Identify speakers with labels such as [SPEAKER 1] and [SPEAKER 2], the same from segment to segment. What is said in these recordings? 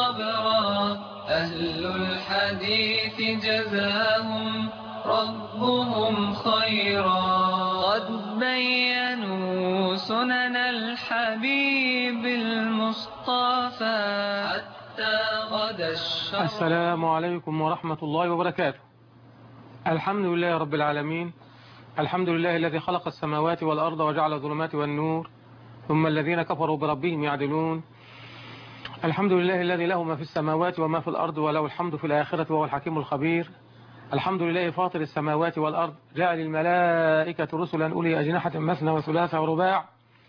[SPEAKER 1] صبرا أهل الحديث جزاهم ربهم خيرا قد بينوا سنن الحبيب المصطفى حتى غدا الشرع
[SPEAKER 2] السلام عليكم ورحمة الله وبركاته الحمد لله رب العالمين الحمد لله الذي خلق السماوات والأرض وجعل الظلمات والنور ثم الذين كفروا بربهم يعدلون الحمد لله الذي له ما في السماوات وما في الأرض وله الحمد في الآخرة وهو الحكيم الخبير الحمد لله فاطر السماوات والأرض جعل الملائكة رسلا أولي أجنحة مثنى وثلاث ورباع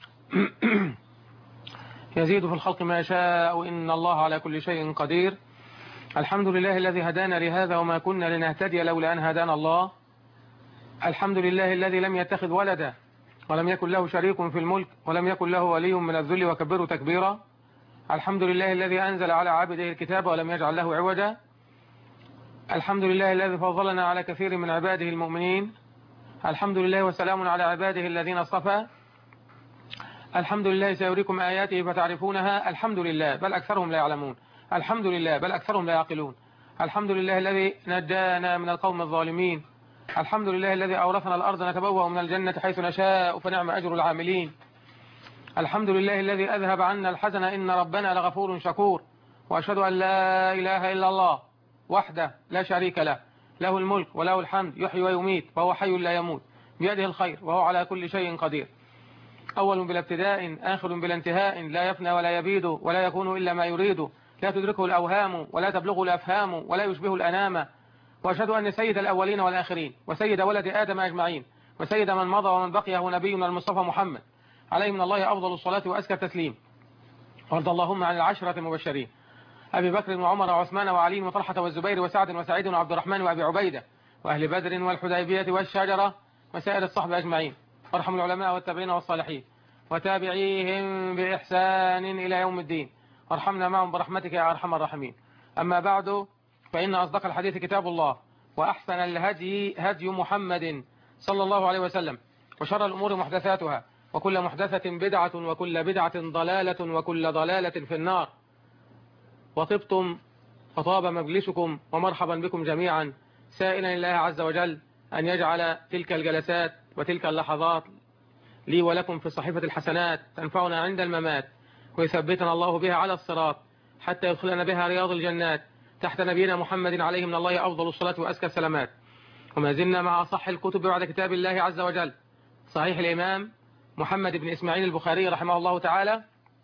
[SPEAKER 2] يزيد في الخلق ما يشاء إن الله على كل شيء قدير الحمد لله الذي هدانا لهذا وما كنا لنهتدي لولا أن هدانا الله الحمد لله الذي لم يتخذ ولدا ولم يكن له شريك في الملك ولم يكن له ولي من الذل وكبره تكبيرا الحمد لله الذي أنزل على عبده الكتاب ولم يجعل له عوجا الحمد لله الذي فضلنا على كثير من عباده المؤمنين الحمد لله وسلام على عباده الذين اصطفى الحمد لله سيريكم آياته فتعرفونها الحمد لله بل أكثرهم لا يعلمون الحمد لله بل أكثرهم لا يعقلون الحمد لله الذي نجانا من القوم الظالمين الحمد لله الذي أورثنا الأرض نتبوأ من الجنة حيث نشاء فنعم أجر العاملين الحمد لله الذي أذهب عنا الحزن إن ربنا لغفور شكور وأشهد أن لا إله إلا الله وحده لا شريك له له الملك وله الحمد يحيي ويميت وهو حي لا يموت بيده الخير وهو على كل شيء قدير أول بلا ابتداء آخر بلا انتهاء لا يفنى ولا يبيد ولا يكون إلا ما يريد لا تدركه الأوهام ولا تبلغه الأفهام ولا يشبه الأنام وأشهد أن سيد الأولين والآخرين وسيد ولد آدم أجمعين وسيد من مضى ومن بقي هو نبينا المصطفى محمد عليه من الله أفضل الصلاة وأزكى التسليم وارض اللهم عن العشرة المبشرين أبي بكر وعمر وعثمان وعلي وطلحة والزبير وسعد وسعيد وعبد الرحمن وأبي عبيدة وأهل بدر والحديبية والشجرة وسائر الصحب أجمعين وارحم العلماء والتابعين والصالحين وتابعيهم بإحسان إلى يوم الدين وارحمنا معهم برحمتك يا أرحم الراحمين أما بعد فإن أصدق الحديث كتاب الله وأحسن الهدي هدي محمد صلى الله عليه وسلم وشر الأمور محدثاتها وكل محدثة بدعة وكل بدعة ضلالة وكل ضلالة في النار وطبتم وطاب مجلسكم ومرحبا بكم جميعا سائلا الله عز وجل أن يجعل تلك الجلسات وتلك اللحظات لي ولكم في صحيفة الحسنات تنفعنا عند الممات ويثبتنا الله بها على الصراط حتى يدخلنا بها رياض الجنات تحت نبينا محمد عليه من الله أفضل الصلاة وأزكى السلامات وما زلنا مع صح الكتب بعد كتاب الله عز وجل صحيح الإمام محمد بن إسماعيل البخاري رحمه الله تعالى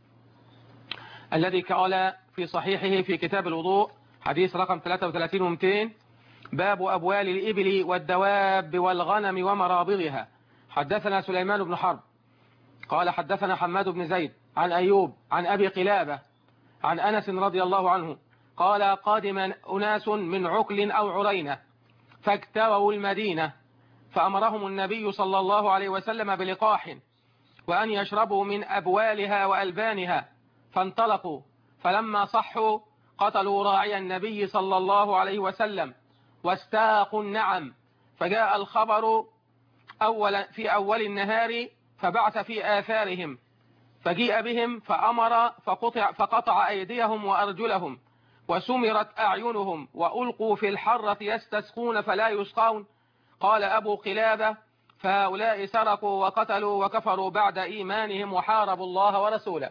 [SPEAKER 2] الذي قال في صحيحه في كتاب الوضوء حديث رقم 33 و200 باب أبوال الإبل والدواب والغنم ومرابضها حدثنا سليمان بن حرب قال حدثنا حماد بن زيد عن أيوب عن أبي قلابة عن أنس رضي الله عنه قال قادم أناس من عكل أو عرينة فاكتووا المدينة فأمرهم النبي صلى الله عليه وسلم بلقاح وأن يشربوا من أبوالها وألبانها فانطلقوا فلما صحوا قتلوا راعي النبي صلى الله عليه وسلم واستاقوا النعم فجاء الخبر أول في أول النهار فبعث في آثارهم فجيء بهم فأمر فقطع, فقطع أيديهم وأرجلهم وسمرت أعينهم وألقوا في الحرة يستسقون فلا يسقون قال أبو قلابة فهؤلاء سرقوا وقتلوا وكفروا بعد إيمانهم وحاربوا الله ورسوله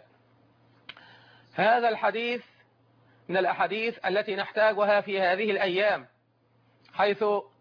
[SPEAKER 2] هذا الحديث من الأحاديث التي نحتاجها في هذه الأيام حيث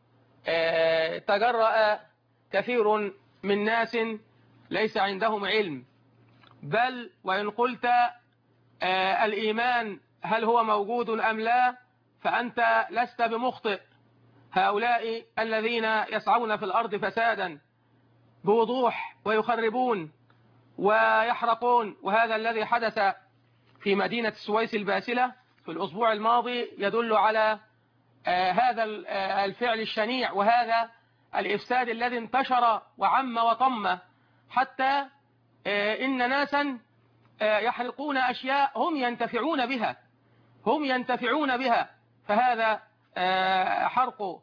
[SPEAKER 2] تجرأ كثير من ناس ليس عندهم علم بل وإن قلت الإيمان هل هو موجود أم لا فأنت لست بمخطئ هؤلاء الذين يسعون في الأرض فسادا بوضوح ويخربون ويحرقون وهذا الذي حدث في مدينة السويس الباسلة في الأسبوع الماضي يدل على هذا الفعل الشنيع وهذا الإفساد الذي انتشر وعم وطم حتى إن ناسا يحرقون أشياء هم ينتفعون بها هم ينتفعون بها فهذا حرق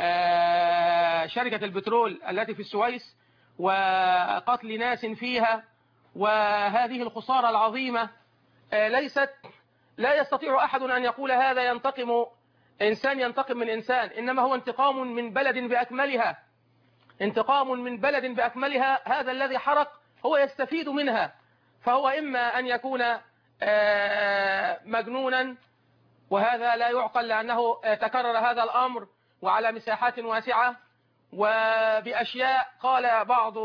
[SPEAKER 2] شركة البترول التي في السويس وقتل ناس فيها وهذه الخسارة العظيمة ليست لا يستطيع أحد أن يقول هذا ينتقم إنسان ينتقم من إنسان إنما هو انتقام من بلد بأكملها انتقام من بلد بأكملها هذا الذي حرق هو يستفيد منها فهو إما أن يكون مجنونا وهذا لا يعقل لأنه تكرر هذا الأمر وعلى مساحات واسعة وبأشياء قال بعض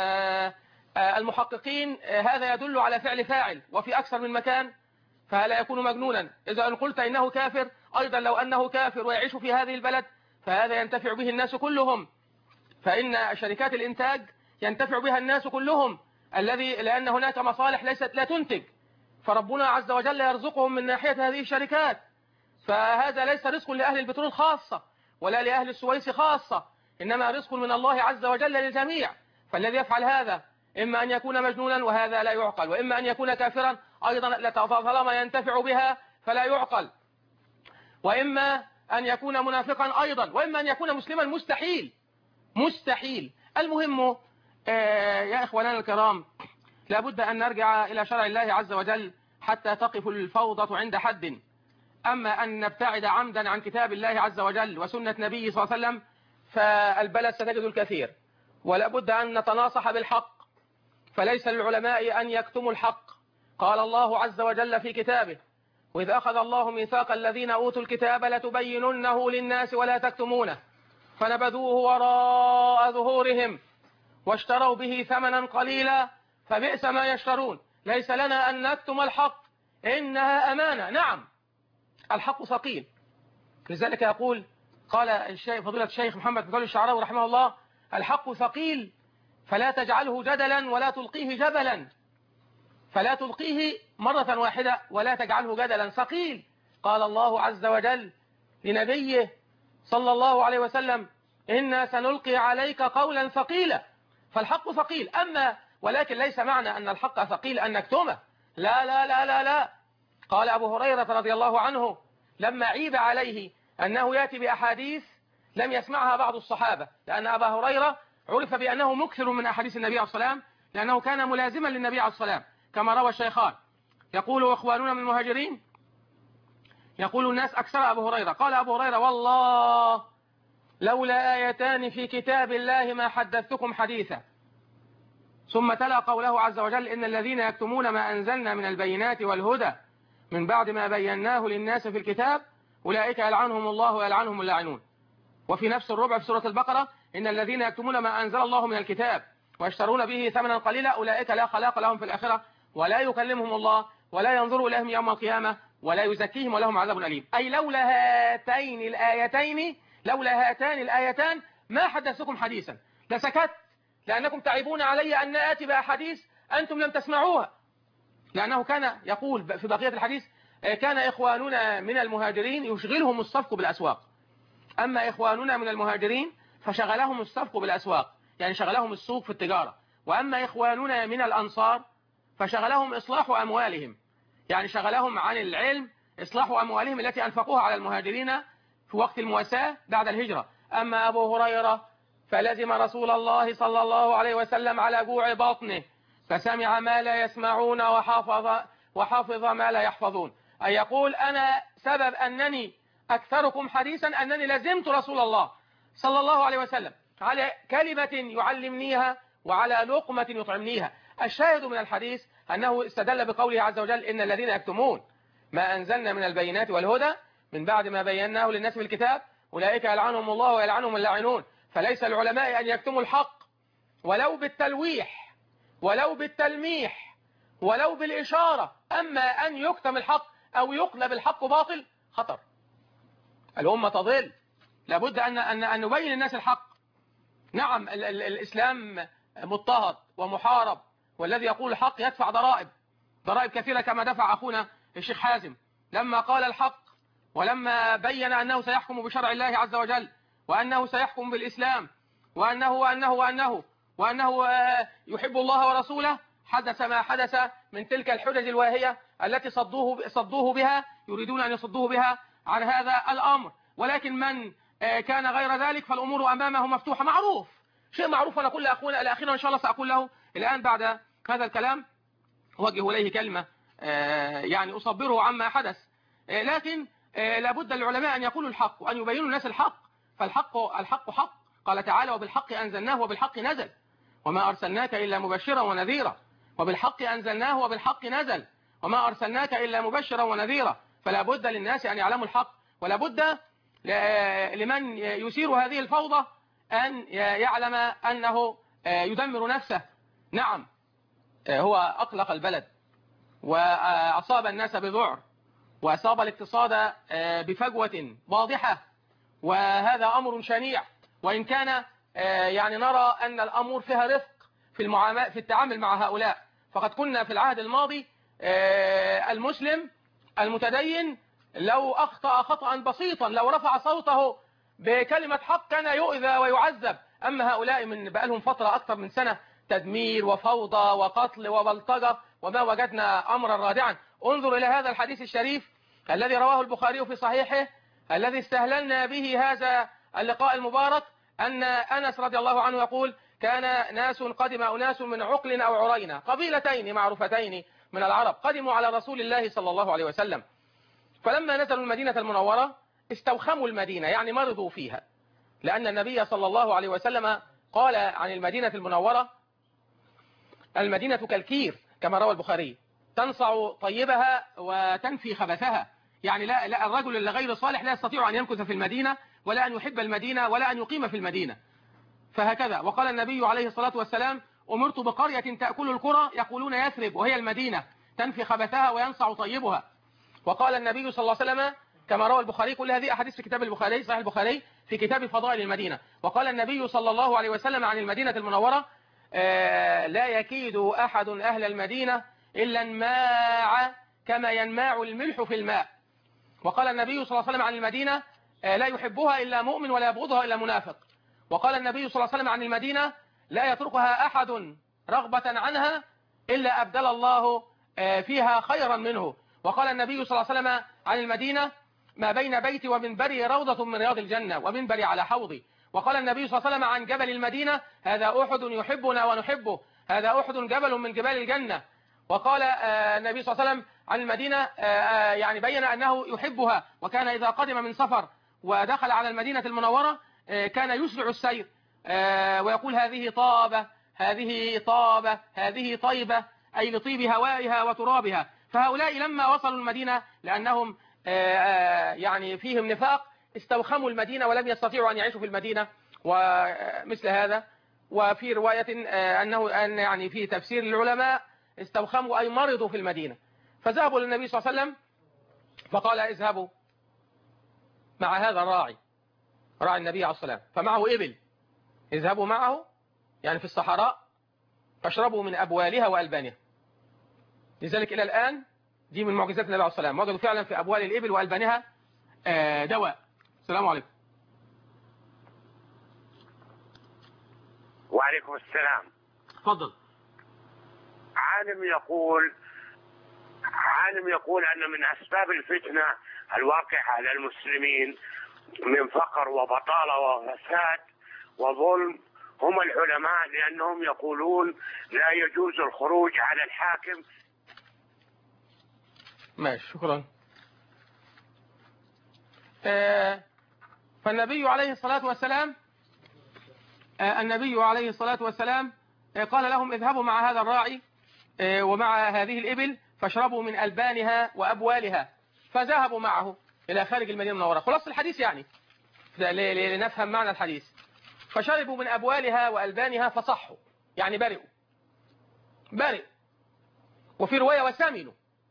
[SPEAKER 2] المحققين هذا يدل على فعل فاعل وفي أكثر من مكان فلا يكون مجنونا إذا أن قلت إنه كافر أيضا لو أنه كافر ويعيش في هذه البلد فهذا ينتفع به الناس كلهم فإن شركات الإنتاج ينتفع بها الناس كلهم الذي لأن هناك مصالح ليست لا تنتج فربنا عز وجل يرزقهم من ناحية هذه الشركات فهذا ليس رزق لأهل البترول خاصة ولا لأهل السويس خاصة إنما رزق من الله عز وجل للجميع فالذي يفعل هذا إما أن يكون مجنونا وهذا لا يعقل وإما أن يكون كافرا أيضا طالما ينتفع بها فلا يعقل وإما أن يكون منافقا أيضا وإما أن يكون مسلما مستحيل مستحيل المهم آه يا إخواننا الكرام لابد أن نرجع إلى شرع الله عز وجل حتى تقف الفوضى عند حد أما أن نبتعد عمدا عن كتاب الله عز وجل وسنة نبيه صلى الله عليه وسلم فالبلد ستجد الكثير ولابد أن نتناصح بالحق فليس للعلماء أن يكتموا الحق قال الله عز وجل في كتابه وإذ أخذ الله ميثاق الذين أوتوا الكتاب لتبيننه للناس ولا تكتمونه فنبذوه وراء ظهورهم واشتروا به ثمنا قليلا فبئس ما يشترون ليس لنا أن نكتم الحق إنها أمانة نعم الحق ثقيل لذلك يقول قال الشيخ فضيلة الشيخ محمد بن الشعراوي رحمه الله الحق ثقيل فلا تجعله جدلا ولا تلقيه جبلا فلا تلقيه مرة واحدة ولا تجعله جدلا ثقيل قال الله عز وجل لنبيه صلى الله عليه وسلم إنا سنلقي عليك قولا ثقيلا فالحق ثقيل أما ولكن ليس معنى أن الحق ثقيل أن نكتمه لا لا لا لا لا قال أبو هريرة رضي الله عنه لما عيب عليه أنه يأتي بأحاديث لم يسمعها بعض الصحابة لأن أبا هريرة عرف بأنه مكثر من أحاديث النبي عليه الصلاة والسلام لأنه كان ملازما للنبي عليه الصلاة والسلام كما روى الشيخان يقول إخواننا من المهاجرين يقول الناس أكثر أبو هريرة قال أبو هريرة والله لولا آيتان في كتاب الله ما حدثتكم حديثا ثم تلا قوله عز وجل إن الذين يكتمون ما أنزلنا من البينات والهدى من بعد ما بيناه للناس في الكتاب أولئك يلعنهم الله ويلعنهم اللاعنون وفي نفس الربع في سورة البقرة إن الذين يكتمون ما أنزل الله من الكتاب ويشترون به ثمنا قليلا أولئك لا خلاق لهم في الآخرة ولا يكلمهم الله ولا ينظر إليهم يوم القيامة ولا يزكيهم ولهم عذاب أليم أي لولا هاتين الآيتين لولا هاتان الآيتان ما حدثكم حديثا لسكت لأنكم تعيبون علي أن آتي بأحاديث أنتم لم تسمعوها لأنه كان يقول في بقية الحديث كان إخواننا من المهاجرين يشغلهم الصفق بالأسواق أما إخواننا من المهاجرين فشغلهم الصفق بالأسواق يعني شغلهم السوق في التجارة وأما إخواننا من الأنصار فشغلهم إصلاح أموالهم يعني شغلهم عن العلم إصلاح أموالهم التي أنفقوها على المهاجرين في وقت المواساة بعد الهجرة أما أبو هريرة فلزم رسول الله صلى الله عليه وسلم على جوع بطنه فسمع ما لا يسمعون وحافظ, وحافظ ما لا يحفظون أي يقول أنا سبب أنني أكثركم حديثا أنني لزمت رسول الله صلى الله عليه وسلم على كلمة يعلمنيها وعلى لقمة يطعمنيها الشاهد من الحديث أنه استدل بقوله عز وجل إن الذين يكتمون ما أنزلنا من البينات والهدى من بعد ما بيناه للناس في الكتاب أولئك يلعنهم الله ويلعنهم اللاعنون فليس العلماء أن يكتموا الحق ولو بالتلويح ولو بالتلميح ولو بالإشارة أما أن يكتم الحق أو يقلب الحق باطل خطر الأمة تضل لابد أن, أن, أن نبين الناس الحق نعم ال ال الإسلام مضطهد ومحارب والذي يقول الحق يدفع ضرائب ضرائب كثيرة كما دفع أخونا الشيخ حازم لما قال الحق ولما بين أنه سيحكم بشرع الله عز وجل وأنه سيحكم بالإسلام وأنه وأنه وأنه وأنه يحب الله ورسوله حدث ما حدث من تلك الحجج الواهية التي صدوه, صدوه بها يريدون أن يصدوه بها عن هذا الأمر ولكن من كان غير ذلك فالأمور أمامه مفتوحة معروف شيء معروف ونقول لأخونا الأخير إن شاء الله سأقول له الآن بعد هذا الكلام أوجه إليه كلمة آه، يعني أصبره عما حدث آه، لكن آه، لابد للعلماء أن يقولوا الحق وأن يبينوا الناس الحق فالحق الحق حق قال تعالى وبالحق أنزلناه وبالحق نزل وما أرسلناك إلا مبشرا ونذيرا وبالحق أنزلناه وبالحق نزل وما أرسلناك إلا مبشرا ونذيرا فلا بد للناس أن يعلموا الحق ولا بد ل- لمن يثير هذه الفوضى أن يعلم أنه يدمر نفسه نعم هو أقلق البلد وأصاب الناس بذعر وأصاب الاقتصاد بفجوة واضحة وهذا أمر شنيع وإن كان يعني نرى أن الأمور فيها رفق في المعاملة في التعامل مع هؤلاء فقد كنا في العهد الماضي المسلم المتدين لو أخطأ خطأ بسيطا لو رفع صوته بكلمة حق كان يؤذى ويعذب أما هؤلاء من بقالهم فترة أكثر من سنة تدمير وفوضى وقتل وبلطجة وما وجدنا أمرا رادعا انظر إلى هذا الحديث الشريف الذي رواه البخاري في صحيحه الذي استهللنا به هذا اللقاء المبارك أن أنس رضي الله عنه يقول كان ناس قدم أناس من عقل أو عرينة قبيلتين معروفتين من العرب قدموا على رسول الله صلى الله عليه وسلم فلما نزلوا المدينة المنورة استوخموا المدينة يعني مرضوا فيها لأن النبي صلى الله عليه وسلم قال عن المدينة المنورة المدينة كالكير كما روى البخاري تنصع طيبها وتنفي خبثها يعني لا, لا الرجل اللي غير صالح لا يستطيع أن يمكث في المدينة ولا أن يحب المدينة ولا أن يقيم في المدينة فهكذا وقال النبي عليه الصلاة والسلام أمرت بقرية تأكل القرى يقولون يثرب وهي المدينة تنفي خبثها وينصع طيبها وقال النبي صلى الله عليه وسلم كما روى البخاري كل هذه أحاديث في كتاب البخاري صحيح البخاري في كتاب فضائل المدينة وقال النبي صلى الله عليه وسلم عن المدينة المنورة آه لا يكيد أحد أهل المدينة إلا انماع كما ينماع الملح في الماء وقال النبي صلى الله عليه وسلم عن المدينة آه لا يحبها إلا مؤمن ولا يبغضها إلا منافق وقال النبي صلى الله عليه وسلم عن المدينة لا يتركها أحد رغبة عنها إلا أبدل الله آه فيها خيرا منه وقال النبي صلى الله عليه وسلم عن المدينة ما بين بيتي ومنبري روضة من رياض الجنة ومنبري على حوضي وقال النبي صلى الله عليه وسلم عن جبل المدينة هذا أحد يحبنا ونحبه هذا أحد جبل من جبال الجنة وقال النبي صلى الله عليه وسلم عن المدينة يعني بين أنه يحبها وكان إذا قدم من سفر ودخل على المدينة المنورة كان يسرع السير ويقول هذه طابة هذه طابة هذه طيبة أي لطيب هوائها وترابها فهؤلاء لما وصلوا المدينة لأنهم يعني فيهم نفاق استوخموا المدينة ولم يستطيعوا أن يعيشوا في المدينة ومثل هذا وفي رواية أنه أن يعني في تفسير العلماء استوخموا أي مرضوا في المدينة فذهبوا للنبي صلى الله عليه وسلم فقال اذهبوا مع هذا الراعي راعي النبي عليه الصلاة والسلام فمعه إبل اذهبوا معه يعني في الصحراء فاشربوا من أبوالها وألبانها لذلك إلى الآن دي من معجزات النبي عليه الصلاة والسلام وجدوا فعلا في أبوال الإبل وألبانها دواء السلام عليكم
[SPEAKER 3] وعليكم السلام
[SPEAKER 2] تفضل
[SPEAKER 3] عالم يقول عالم يقول أن من أسباب الفتنة الواقعة على المسلمين من فقر وبطالة وفساد وظلم هم العلماء لأنهم يقولون لا يجوز الخروج على الحاكم
[SPEAKER 2] ماشي شكرا آه فالنبي عليه الصلاة والسلام آه النبي عليه الصلاة والسلام آه قال لهم اذهبوا مع هذا الراعي ومع هذه الإبل فاشربوا من ألبانها وأبوالها فذهبوا معه إلى خارج المدينة المنورة خلاص الحديث يعني لنفهم معنى الحديث فشربوا من أبوالها وألبانها فصحوا يعني برئوا برئوا وفي رواية وسمنوا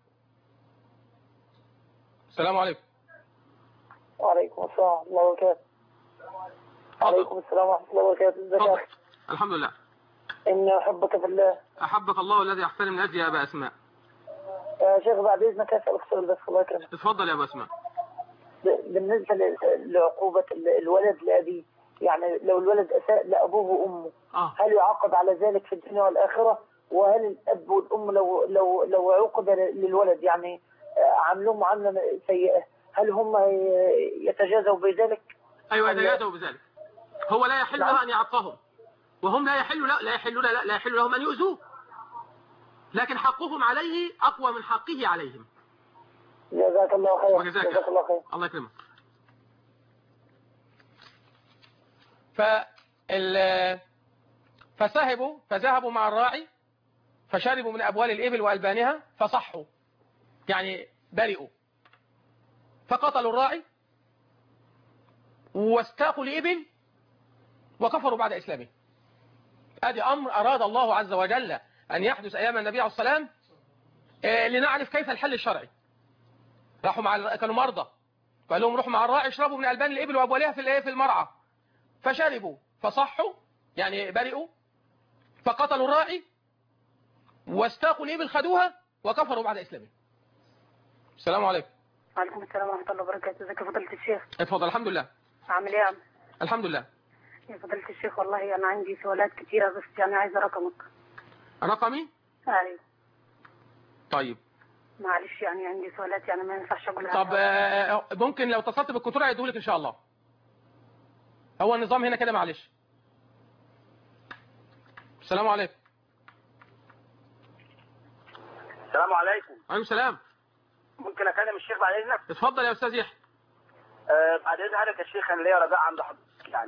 [SPEAKER 2] السلام عليكم
[SPEAKER 4] وعليكم السلام ورحمة الله وبركاته وعليكم السلام ورحمة الله وبركاته ازيك يا أخي
[SPEAKER 2] الحمد لله
[SPEAKER 4] إني أحبك في الله
[SPEAKER 2] أحبك الله الذي أحسن من أجل يا أبا أسماء
[SPEAKER 4] يا شيخ بعد إذنك أسألك سؤال بس الله يكرمك
[SPEAKER 2] اتفضل يا أبا أسماء
[SPEAKER 4] بالنسبة لعقوبة الولد لأبيه يعني لو الولد أساء لأبوه وأمه
[SPEAKER 2] آه.
[SPEAKER 4] هل يعاقب على ذلك في الدنيا والآخرة وهل الأب والأم لو لو لو عوقب للولد يعني عملوه معاملة سيئة هل هم يتجازوا بذلك؟
[SPEAKER 2] أيوة يتجازوا بذلك هو لا يحل له أن يعقهم وهم لا يحل لا, لا يحل لا, لا يحل لهم أن يؤذوه لكن حقهم عليه أقوى من حقه عليهم
[SPEAKER 4] جزاك الله خير
[SPEAKER 2] وجزاك
[SPEAKER 4] جزاك الله خير
[SPEAKER 2] الله يكرمك فال فذهبوا فذهبوا مع الراعي فشربوا من أبوال الإبل وألبانها فصحوا يعني برئوا فقتلوا الراعي واستاقوا الإبل وكفروا بعد إسلامه ادي أمر أراد الله عز وجل أن يحدث أيام النبي عليه الصلاة والسلام آه، لنعرف كيف الحل الشرعي راحوا مع ال- كانوا مرضى فقال لهم روحوا مع الراعي اشربوا من ألبان الإبل وأبوالها في الإيه في المرعى فشربوا فصحوا يعني برئوا فقتلوا الراعي واستاقوا الإبل خدوها وكفروا بعد إسلامه السلام عليكم
[SPEAKER 5] وعليكم السلام ورحمة الله وبركاته ازيك يا فضيلة الشيخ
[SPEAKER 2] اتفضل الحمد لله
[SPEAKER 5] عامل ايه يا عم؟
[SPEAKER 2] الحمد لله
[SPEAKER 5] يا فضيلة الشيخ والله انا عندي سؤالات كتيرة بس يعني عايزة رقمك
[SPEAKER 2] رقمي
[SPEAKER 5] ايوه
[SPEAKER 2] طيب
[SPEAKER 5] معلش يعني عندي سؤالات يعني ما ينفعش اقولها
[SPEAKER 2] طب آه، ممكن لو اتصلت بالكنترول هيديهولك ان شاء الله هو النظام هنا كده معلش السلام عليكم
[SPEAKER 3] السلام عليكم
[SPEAKER 2] عليكم السلام
[SPEAKER 3] ممكن اكلم الشيخ بعد اذنك
[SPEAKER 2] اتفضل يا استاذ يحيى
[SPEAKER 3] آه بعد اذن حضرتك يا شيخ انا ليا رجاء عند حضرتك يعني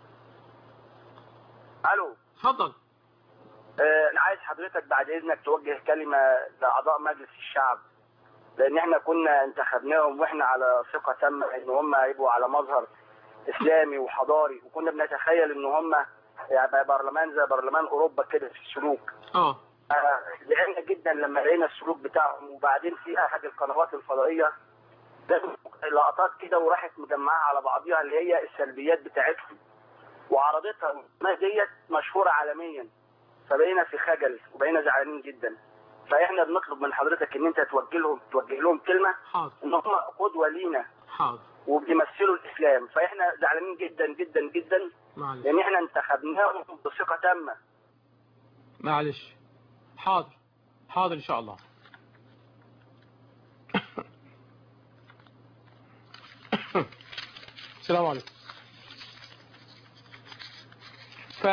[SPEAKER 3] الو
[SPEAKER 2] اتفضل
[SPEAKER 3] آه انا عايز حضرتك بعد اذنك توجه كلمه لاعضاء مجلس الشعب لان احنا كنا انتخبناهم واحنا على ثقه تامه ان هم هيبقوا على مظهر اسلامي وحضاري وكنا بنتخيل ان هم يعني برلمان زي برلمان اوروبا كده في السلوك
[SPEAKER 2] اه
[SPEAKER 3] آه، زعلنا جدا لما لقينا السلوك بتاعهم وبعدين في احد القنوات الفضائيه جابت لقطات كده وراحت مجمعها على بعضيها اللي هي السلبيات بتاعتهم وعرضتها الناس ديت مشهوره عالميا فبقينا في خجل وبقينا زعلانين جدا فاحنا بنطلب من حضرتك ان انت توجه لهم توجه لهم كلمه
[SPEAKER 2] حاضر
[SPEAKER 3] ان هم قدوه لينا
[SPEAKER 2] حاضر
[SPEAKER 3] وبيمثلوا الاسلام فاحنا زعلانين جدا جدا جدا
[SPEAKER 2] معلش
[SPEAKER 3] لان احنا انتخبناهم بثقه تامه
[SPEAKER 2] معلش حاضر حاضر ان شاء الله السلام عليكم ف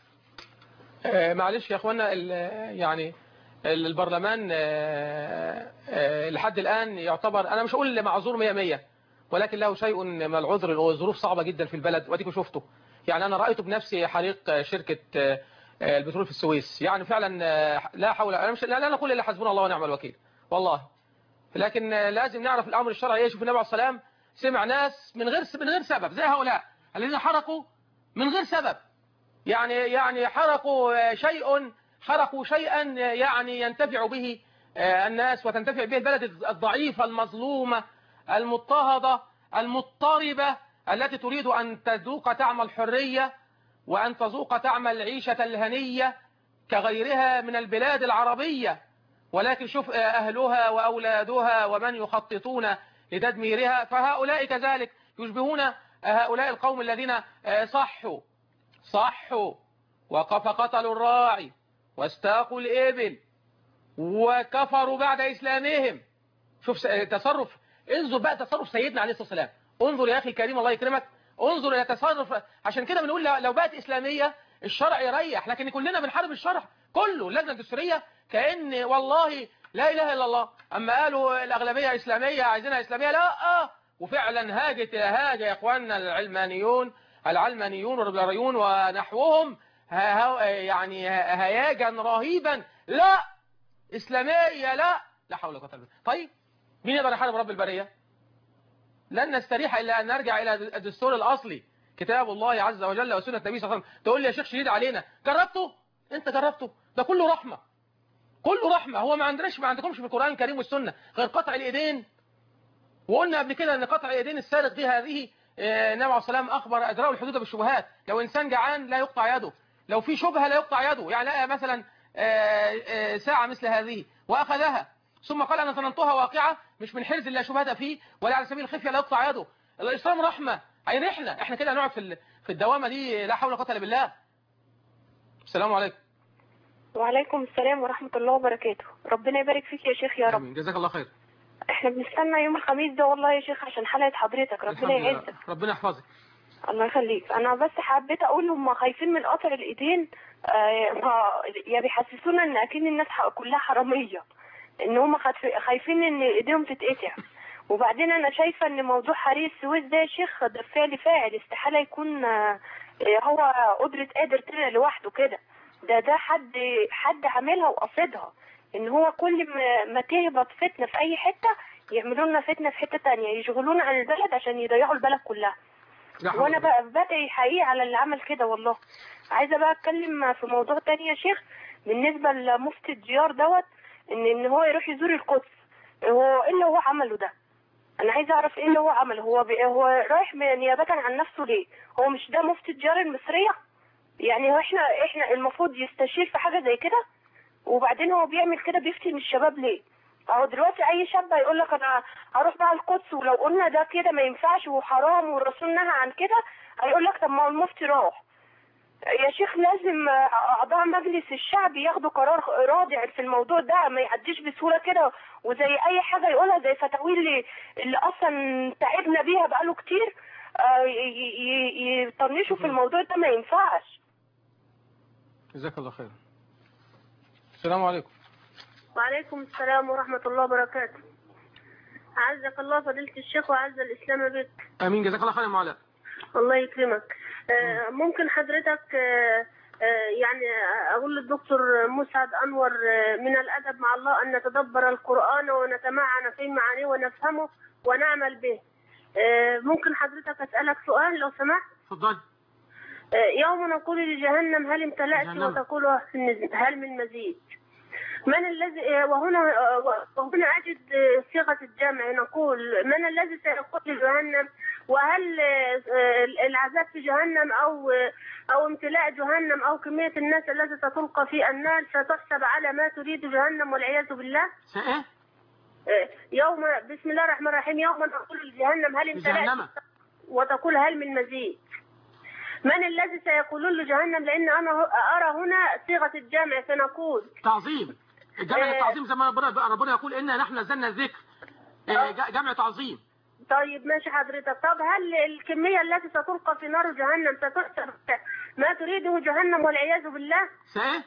[SPEAKER 2] آه، معلش يا اخوانا ال- يعني ال- البرلمان آه، آه، لحد الآن يعتبر أنا مش أقول معذور 100 100 ولكن له شيء من العذر الظروف صعبة جدا في البلد واديكم شفته يعني أنا رأيت بنفسي حريق آه، شركة آه، آه، البترول في السويس يعني فعلا آه، لا حول أنا مش لا لا نقول إلا حسبنا الله ونعم الوكيل والله لكن آه، لازم نعرف الأمر الشرعي يشوف النبي عليه الصلاة والسلام سمع ناس من غير من غير سبب زي هؤلاء الذين حرقوا من غير سبب يعني يعني حرقوا شيء حرقوا شيئا يعني ينتفع به الناس وتنتفع به البلد الضعيفة المظلومة المضطهدة المضطربة التي تريد أن تذوق طعم الحرية وأن تذوق طعم العيشة الهنية كغيرها من البلاد العربية ولكن شوف أهلها وأولادها ومن يخططون لتدميرها فهؤلاء كذلك يشبهون هؤلاء القوم الذين صحوا صحوا وقف قتلوا الراعي واستاقوا الإبل وكفروا بعد إسلامهم شوف س- تصرف انظر بقى تصرف سيدنا عليه الصلاة والسلام انظر يا أخي الكريم الله يكرمك انظر إلى تصرف عشان كده بنقول لو- لو بقت إسلامية الشرع يريح لكن كلنا بنحارب الشرع كله اللجنة الدستورية كأن والله لا إله إلا الله أما قالوا الأغلبية إسلامية عايزينها إسلامية لا آه وفعلا هاجت هاج يا إخواننا العلمانيون العلمانيون والليبراليون ونحوهم ها ها يعني هياجا رهيبا لا إسلامية لا لا حول ولا قوة إلا بالله طيب مين يقدر يحارب رب البرية لن نستريح إلا أن نرجع إلى الدستور الأصلي كتاب الله عز وجل وسنة النبي صلى الله عليه وسلم تقول لي يا شيخ شديد علينا جربته انت جربته ده كله رحمة كله رحمة هو ما عندناش ما عندكمش في القرآن الكريم والسنة غير قطع الإيدين وقلنا قبل كده ان قطع اليدين السارق دي هذه آه، النبي عليه الصلاه والسلام اخبر اجراء الحدود بالشبهات لو انسان جعان لا يقطع يده لو في شبهه لا يقطع يده يعني لقى مثلا آه، آه، ساعه مثل هذه واخذها ثم قال انا ظننتها واقعه مش من حرز لا شبهه فيه ولا على سبيل الخفيه لا يقطع يده الاسلام رحمه هيريحنا احنا كده هنقعد في ال- في الدوامه دي لا حول ولا قوه الا بالله السلام عليكم
[SPEAKER 5] وعليكم السلام ورحمة الله وبركاته ربنا يبارك فيك يا شيخ يا رب
[SPEAKER 2] امين جزاك الله خير
[SPEAKER 5] احنا بنستنى يوم الخميس ده والله يا شيخ عشان حلقة حضرتك ربنا
[SPEAKER 2] الحمد لله.
[SPEAKER 5] يعزك
[SPEAKER 2] ربنا يحفظك
[SPEAKER 5] الله يخليك انا بس حبيت اقول هم خايفين من قطع الايدين آه، ما- يا بيحسسونا ان اكيد الناس ح- كلها حراميه ان هم خايف- خايفين ان ايديهم تتقطع وبعدين انا شايفه ان موضوع حريق السويس ده يا شيخ ده فعل فاعل استحاله يكون آه، آه، هو قدره قادر طلع لوحده كده ده ده حد حد عاملها وقصدها ان هو كل ما, ما تهبط فتنه في اي حته يعملوا لنا فتنه في حته تانية يشغلونا عن البلد عشان يضيعوا البلد كلها
[SPEAKER 2] لا حول
[SPEAKER 5] وانا
[SPEAKER 2] ولا
[SPEAKER 5] بقى بدعي حقيقي على اللي عمل كده والله عايزه بقى اتكلم في موضوع تاني يا شيخ بالنسبه لمفتي الديار دوت ان ان هو يروح يزور القدس هو ايه اللي هو عمله ده انا عايزه اعرف ايه اللي هو عمله هو بي هو رايح نيابه عن نفسه ليه هو مش ده مفتي الديار المصريه يعني هو احنا احنا المفروض يستشير في حاجه زي كده وبعدين هو بيعمل كده بيفتن الشباب ليه اهو دلوقتي اي شاب هيقول لك انا هروح بقى القدس ولو قلنا ده كده ما ينفعش وحرام والرسول نهى عن كده هيقول لك طب ما هو المفتي راح يا شيخ لازم اعضاء مجلس الشعب ياخدوا قرار رادع في الموضوع ده ما يعديش بسهوله كده وزي اي حاجه يقولها زي فتاوي اللي اللي اصلا تعبنا بيها بقاله كتير آه، ي- ي- ي- يطنشوا في الموضوع ده ما ينفعش
[SPEAKER 2] جزاك الله خير السلام عليكم
[SPEAKER 6] وعليكم السلام ورحمة الله وبركاته أعزك الله فضيلة الشيخ وأعز الإسلام بك
[SPEAKER 2] امين جزاك الله خير يا أم علاء
[SPEAKER 6] الله يكرمك آه، ممكن حضرتك آه، آه، يعني أقول للدكتور مسعد أنور آه، من الأدب مع الله أن نتدبر القرآن ونتمعن في معانيه ونفهمه ونعمل به آه، ممكن حضرتك أسألك سؤال لو سمحت
[SPEAKER 2] اتفضل
[SPEAKER 6] آه، يوم نقول لجهنم هل امتلأت
[SPEAKER 2] جهنم.
[SPEAKER 6] وتقول هل من مزيد من الذي آه، وهنا آه، وهنا أجد آه، صيغة الجمع نقول من الذي سيقول لجهنم وهل آه، آه، العذاب في جهنم أو آه، أو امتلاء جهنم أو كمية الناس التي ستلقى في النار ستحسب على ما تريد جهنم والعياذ بالله
[SPEAKER 2] ايه
[SPEAKER 6] آه، يوم بسم الله الرحمن الرحيم يوم نقول لجهنم هل امتلأت
[SPEAKER 2] جهنم
[SPEAKER 6] وتقول هل من مزيد من الذي سيقولون لجهنم لأن أنا أرى هنا صيغة الجمع فنقول
[SPEAKER 2] تعظيم الجمع
[SPEAKER 6] آه.
[SPEAKER 2] التعظيم زي ما ربنا ربنا يقول انا نحن نزلنا الذكر آه، ج- جمع تعظيم
[SPEAKER 6] طيب ماشي حضرتك طب هل الكمية التي ستلقى في نار جهنم ستحسب ما تريده جهنم والعياذ بالله
[SPEAKER 2] ايه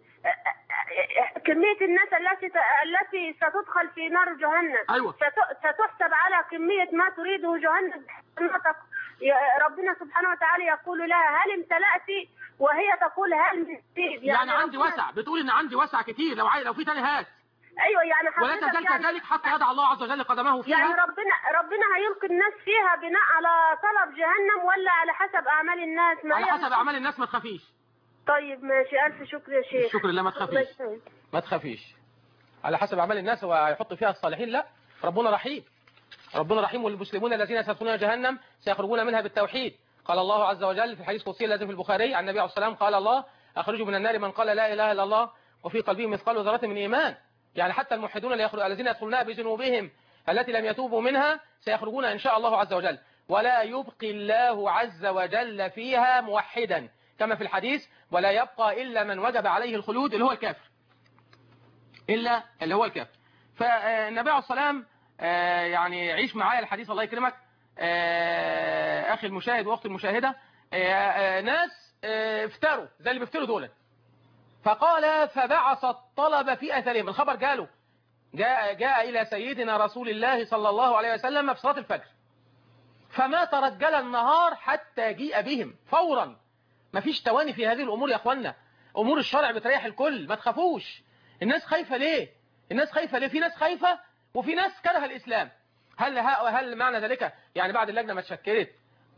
[SPEAKER 6] كمية الناس التي التي ستدخل في نار جهنم
[SPEAKER 2] أيوة.
[SPEAKER 6] ست- ستحسب على كمية ما تريده جهنم نطق يا- ربنا سبحانه وتعالى يقول لها هل امتلأت وهي تقول هل من مزيد
[SPEAKER 2] يعني عندي
[SPEAKER 6] ربنا-
[SPEAKER 2] وسع بتقول ان عندي وسع كتير لو عايز لو في تاني هات
[SPEAKER 6] ايوه يعني
[SPEAKER 2] ولا
[SPEAKER 6] حضرتك
[SPEAKER 2] تزال
[SPEAKER 6] يعني-
[SPEAKER 2] كذلك حتى يضع الله عز وجل قدمه
[SPEAKER 6] يعني
[SPEAKER 2] فيها
[SPEAKER 6] ربنا ربنا هيلقي الناس فيها بناء على طلب جهنم ولا على حسب اعمال الناس ما
[SPEAKER 2] على
[SPEAKER 6] هي
[SPEAKER 2] حسب اعمال الناس ما تخافيش
[SPEAKER 6] طيب ماشي الف شكر يا شيخ
[SPEAKER 2] الشكر لله ما
[SPEAKER 6] الله
[SPEAKER 2] تخافيش
[SPEAKER 6] يسلمك.
[SPEAKER 2] ما تخافيش على حسب اعمال الناس ويحط فيها الصالحين لا ربنا رحيم ربنا رحيم والمسلمون الذين سيدخلون جهنم سيخرجون منها بالتوحيد قال الله عز وجل في الحديث القدسي الذي في البخاري عن النبي عليه الصلاه والسلام قال الله اخرجوا من النار من قال لا اله الا الله وفي قلبه مثقال ذره من ايمان يعني حتى الموحدون اللي يخرج- الذين يدخلونها بذنوبهم التي لم يتوبوا منها سيخرجون ان شاء الله عز وجل ولا يبقي الله عز وجل فيها موحدا كما في الحديث ولا يبقى الا من وجب عليه الخلود اللي هو الكافر إلا اللي هو الكافر فالنبي عليه الصلاة والسلام آه، يعني عيش معايا الحديث الله يكرمك آه، أخي المشاهد وأختي المشاهدة آه، آه، ناس آه، افتروا زي اللي بيفتروا دول فقال فبعث الطلب في أثرهم الخبر جاله جاء, جاء إلى سيدنا رسول الله صلى الله عليه وسلم في صلاة الفجر فما ترجل النهار حتى جيء بهم فورا ما فيش تواني في هذه الأمور يا أخوانا أمور الشرع بتريح الكل ما تخافوش الناس خايفة ليه الناس خايفة ليه في ناس خايفة وفي ناس كره الإسلام هل هل معنى ذلك يعني بعد اللجنة ما اتشكلت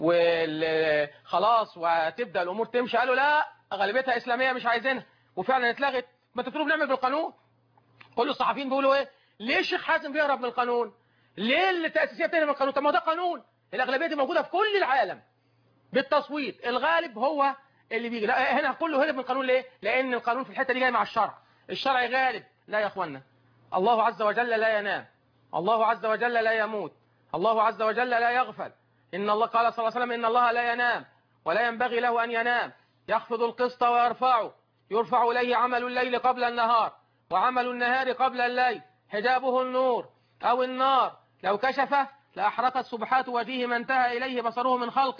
[SPEAKER 2] وخلاص وتبدأ الأمور تمشي قالوا لا غالبيتها إسلامية مش عايزينها وفعلا اتلغت ما تطلبوا بنعمل بالقانون كل الصحفيين بيقولوا ايه ليه الشيخ حازم بيهرب من القانون ليه التأسيسية بتهرب من القانون طب ما ده قانون الأغلبية دي موجودة في كل العالم بالتصويت الغالب هو اللي بيجي لا هنا كله هرب من القانون ليه لأن القانون في الحتة دي جاي مع الشرع الشرع غالب لا يا اخوانا الله عز وجل لا ينام الله عز وجل لا يموت الله عز وجل لا يغفل إن الله قال صلى الله عليه وسلم إن الله لا ينام ولا ينبغي له أن ينام يخفض القسط ويرفعه يرفع إليه عمل الليل قبل النهار وعمل النهار قبل الليل حجابه النور أو النار لو كشفه لأحرقت سبحات وجهه ما انتهى إليه بصره من خلقه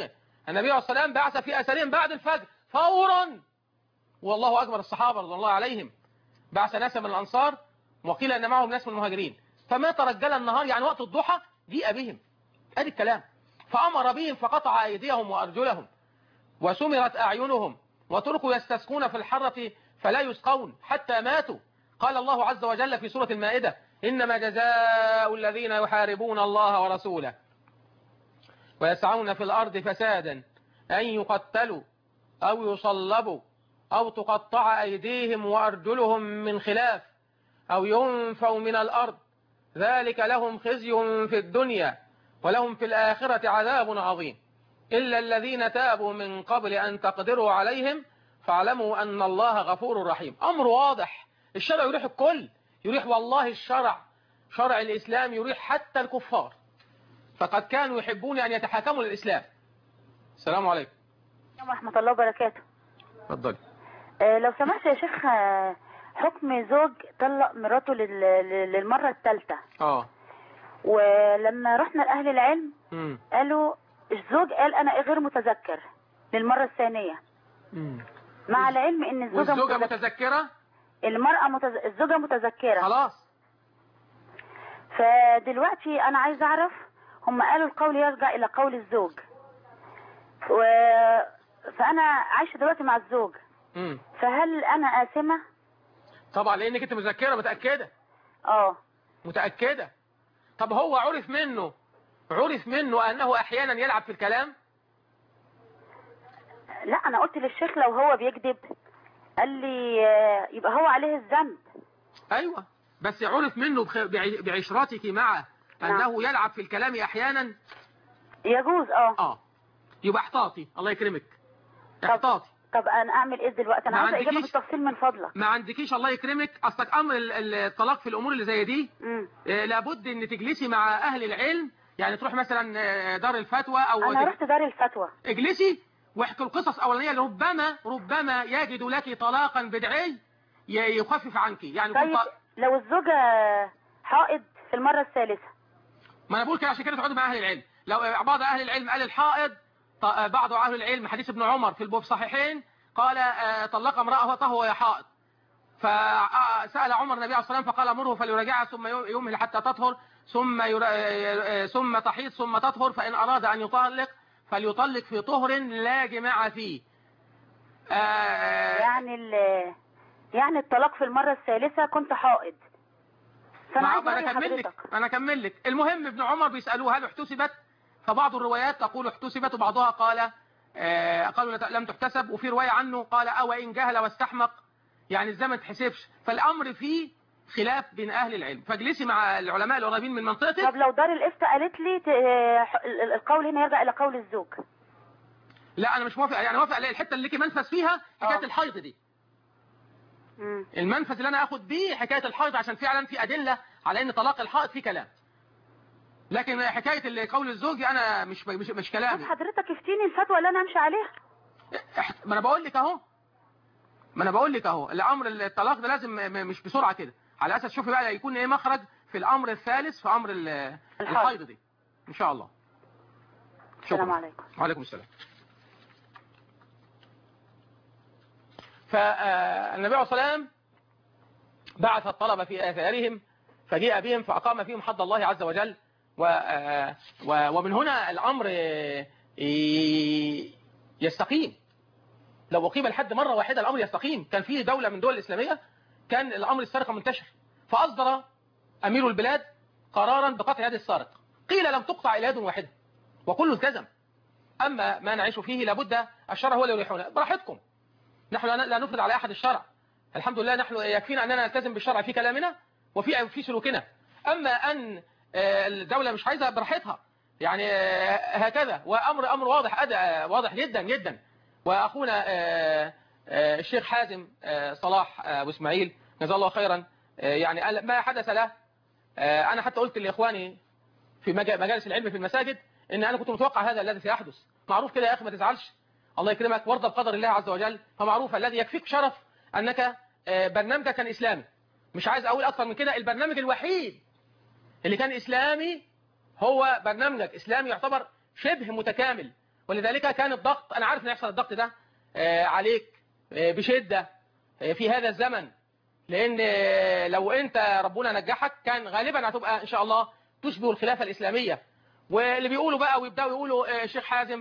[SPEAKER 2] النبي عليه الصلاة والسلام بعث في أثرهم بعد الفجر فورا والله أكبر الصحابة رضي الله عليهم بعث ناسا من الأنصار وقيل أن معهم ناس من المهاجرين فما ترجل النهار يعني وقت الضحى جيء بهم ادي الكلام فأمر بهم فقطع أيديهم وأرجلهم وسمرت أعينهم وتركوا يستسقون في الحرة فلا يسقون حتى ماتوا قال الله عز وجل في سورة المائدة إنما جزاء الذين يحاربون الله ورسوله ويسعون في الأرض فسادا أن يقتلوا أو يصلبوا أو تقطع أيديهم وأرجلهم من خلاف أو ينفوا من الأرض ذلك لهم خزي في الدنيا ولهم في الآخرة عذاب عظيم إلا الذين تابوا من قبل أن تقدروا عليهم فاعلموا أن الله غفور رحيم أمر واضح الشرع يريح الكل يريح والله الشرع شرع الإسلام يريح حتى الكفار فقد كانوا يحبون أن يتحاكموا للإسلام السلام عليكم
[SPEAKER 7] ورحمة الله وبركاته
[SPEAKER 2] اتفضلي
[SPEAKER 7] آه، لو سمحت يا شيخ آه، حكم زوج طلق مراته لل- لل- للمرة الثالثة
[SPEAKER 2] اه
[SPEAKER 7] ولما رحنا لأهل العلم
[SPEAKER 2] امم
[SPEAKER 7] قالوا الزوج قال أنا غير متذكر للمرة الثانية
[SPEAKER 2] امم
[SPEAKER 7] مع العلم إن الزوجة
[SPEAKER 2] والزوجة
[SPEAKER 7] متذكرة
[SPEAKER 2] متذكرة
[SPEAKER 7] المرأة متز... الزوجة متذكرة
[SPEAKER 2] خلاص
[SPEAKER 7] فدلوقتي أنا عايز أعرف هم قالوا القول يرجع إلى قول الزوج و... فأنا عايشة دلوقتي مع الزوج
[SPEAKER 2] امم
[SPEAKER 7] فهل أنا آثمة؟
[SPEAKER 2] طبعا لانك انت مذكره متاكده
[SPEAKER 7] اه
[SPEAKER 2] متاكده طب هو عرف منه عرف منه انه احيانا يلعب في الكلام
[SPEAKER 7] لا انا قلت للشيخ لو هو بيكذب قال لي آه، يبقى هو عليه الذنب
[SPEAKER 2] ايوه بس عرف منه بخ- بعي- بعشرتك معه انه يلعب في الكلام احيانا
[SPEAKER 7] يجوز اه
[SPEAKER 2] اه يبقى احتاطي الله يكرمك احتاطي
[SPEAKER 7] طب انا اعمل ايه دلوقتي انا
[SPEAKER 2] ما
[SPEAKER 7] عاوزه اجابه
[SPEAKER 2] عندكيش-
[SPEAKER 7] بالتفصيل من فضلك
[SPEAKER 2] ما عندكيش الله يكرمك اصلك امر ال- ال- الطلاق في الامور اللي زي دي
[SPEAKER 7] مم.
[SPEAKER 2] آه، لابد ان تجلسي مع اهل العلم يعني تروح مثلا آه، دار الفتوى او
[SPEAKER 7] انا رحت دار الفتوى
[SPEAKER 2] اجلسي واحكي القصص اولانيه ربما ربما يجد لك طلاقا بدعي ي- يخفف عنك يعني يكون
[SPEAKER 7] طيب
[SPEAKER 2] ط-
[SPEAKER 7] لو الزوجه حائض في المره الثالثه
[SPEAKER 2] ما انا بقول كده عشان كده تقعدوا مع اهل العلم لو بعض اهل العلم قال الحائض ط- بعض اهل العلم حديث ابن عمر في البوب صحيحين قال آه، طلق امرأته وهي حائض فسأل عمر النبي عليه الصلاة والسلام فقال امره فليراجعها ثم يمهل حتى تطهر ثم ير... آه، ثم تحيض ثم تطهر فإن أراد أن يطلق فليطلق في طهر لا جماع فيه آه،
[SPEAKER 7] يعني ال يعني الطلاق في المره الثالثه كنت حائض فانا
[SPEAKER 2] ما
[SPEAKER 7] عايزه
[SPEAKER 2] ما
[SPEAKER 7] رأي
[SPEAKER 2] انا اكمل لك
[SPEAKER 7] حضرتك
[SPEAKER 2] انا اكمل لك المهم ابن عمر بيسالوه هل احتسبت فبعض الروايات تقول احتسبت وبعضها قال آه قالوا لا- لم تحتسب وفي روايه عنه قال او ان جهل واستحمق يعني ازاي ما تحسبش فالامر فيه خلاف بين اهل العلم فاجلسي مع العلماء القريبين من منطقتك
[SPEAKER 7] طب لو دار الافتاء قالت لي ت- آه، ح- ال- ال- القول هنا يرجع الى قول الزوج
[SPEAKER 2] لا انا مش موافق يعني موافق على الحته اللي ليكي منفذ فيها حكايه
[SPEAKER 7] آه.
[SPEAKER 2] الحيض دي
[SPEAKER 7] مم.
[SPEAKER 2] المنفذ اللي انا اخد بيه حكايه الحيض عشان فعلا في ادله على ان طلاق الحائض فيه كلام لكن حكايه اللي قول الزوج انا مش مش, مش
[SPEAKER 7] طب
[SPEAKER 2] كلامي
[SPEAKER 7] حضرتك افتيني الفتوى اللي انا امشي عليها
[SPEAKER 2] إح- ما انا بقول لك اهو ما انا بقول لك اهو الامر الطلاق ده لازم م- مش بسرعه كده على اساس شوفي بقى يكون ايه مخرج في الامر الثالث في امر ال-
[SPEAKER 7] الحيض.
[SPEAKER 2] الحيض دي ان شاء الله
[SPEAKER 7] السلام عليكم
[SPEAKER 2] وعليكم السلام فالنبي عليه الصلاه والسلام بعث الطلبه في اثارهم فجيء بهم فاقام فيهم حد الله عز وجل و آه، و- ومن هنا الامر آه، ي- يستقيم لو أقيم الحد مرة واحدة الأمر يستقيم كان في دولة من دول الإسلامية كان الأمر السرقة منتشر فأصدر أمير البلاد قرارا بقطع يد السارق قيل لم تقطع إلى يد واحدة وكله التزم أما ما نعيش فيه لابد الشرع هو اللي يريحنا براحتكم نحن لا لا نفرض على أحد الشرع الحمد لله نحن يكفينا أننا نلتزم بالشرع في كلامنا وفي في سلوكنا أما أن آه، الدولة مش عايزة براحتها يعني آه، هكذا وأمر أمر واضح أدى واضح جدا جدا وأخونا آه، آه، الشيخ حازم آه، صلاح آه، أبو إسماعيل جزاه الله خيرا آه، يعني قال ما حدث له آه، أنا حتى قلت لإخواني في مجا- مجالس العلم في المساجد إن أنا كنت متوقع هذا الذي سيحدث معروف كده يا أخي ما تزعلش الله يكرمك وارضى بقدر الله عز وجل فمعروف الذي يكفيك شرف أنك آه، برنامجك كان إسلامي مش عايز أقول أكتر من كده البرنامج الوحيد اللي كان إسلامي هو برنامجك إسلامي يعتبر شبه متكامل ولذلك كان الضغط انا عارف ان يحصل الضغط ده آه، عليك آه، بشده آه، في هذا الزمن لان آه، لو انت ربنا نجحك كان غالبا هتبقى ان شاء الله تشبه الخلافه الاسلاميه واللي بيقولوا بقى ويبداوا يقولوا آه، الشيخ حازم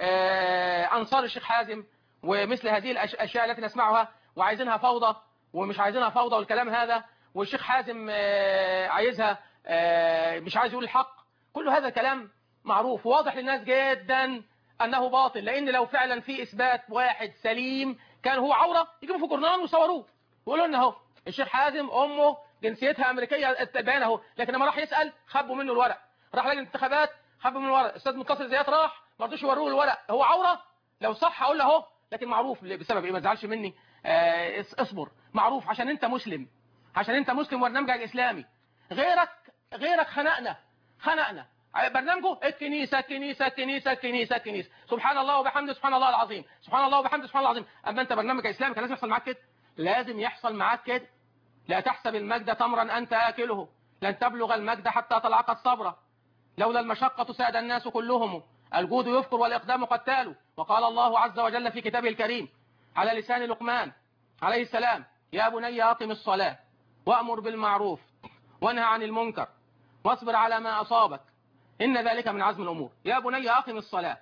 [SPEAKER 2] آه، انصار الشيخ حازم ومثل هذه الأش- الاشياء التي نسمعها وعايزينها فوضى ومش عايزينها فوضى والكلام هذا والشيخ حازم آه، عايزها آه، مش عايز يقول الحق كل هذا كلام معروف واضح للناس جدا انه باطل لان لو فعلا في اثبات واحد سليم كان هو عوره يجيبوا في جورنال ويصوروه ويقولوا لنا اهو الشيخ حازم امه جنسيتها امريكيه باين اهو لكن لما راح يسال خبوا منه الورق راح لجنه الانتخابات خبوا منه الورق استاذ متصل زياد راح ما رضوش يوروه الورق هو عوره لو صح اقول له اهو لكن معروف بسبب ايه ما تزعلش مني آه اس- اصبر معروف عشان انت مسلم عشان انت مسلم وبرنامجك الاسلامي غيرك غيرك خنقنا خنقنا برنامجه الكنيسه الكنيسه الكنيسه الكنيسه الكنيسه سبحان الله وبحمده سبحان الله العظيم سبحان الله وبحمده سبحان الله العظيم اما انت برنامجك اسلامي كان لازم يحصل معاك كده لازم يحصل معاك كده لا تحسب المجد تمرا انت اكله لن تبلغ المجد حتى تلعق الصبر لولا المشقة ساد الناس كلهم الجود يفقر والإقدام قتال وقال الله عز وجل في كتابه الكريم على لسان لقمان عليه السلام يا بني أقم الصلاة وأمر بالمعروف وانهى عن المنكر واصبر على ما أصابك إن ذلك من عزم الأمور يا بني أقم الصلاة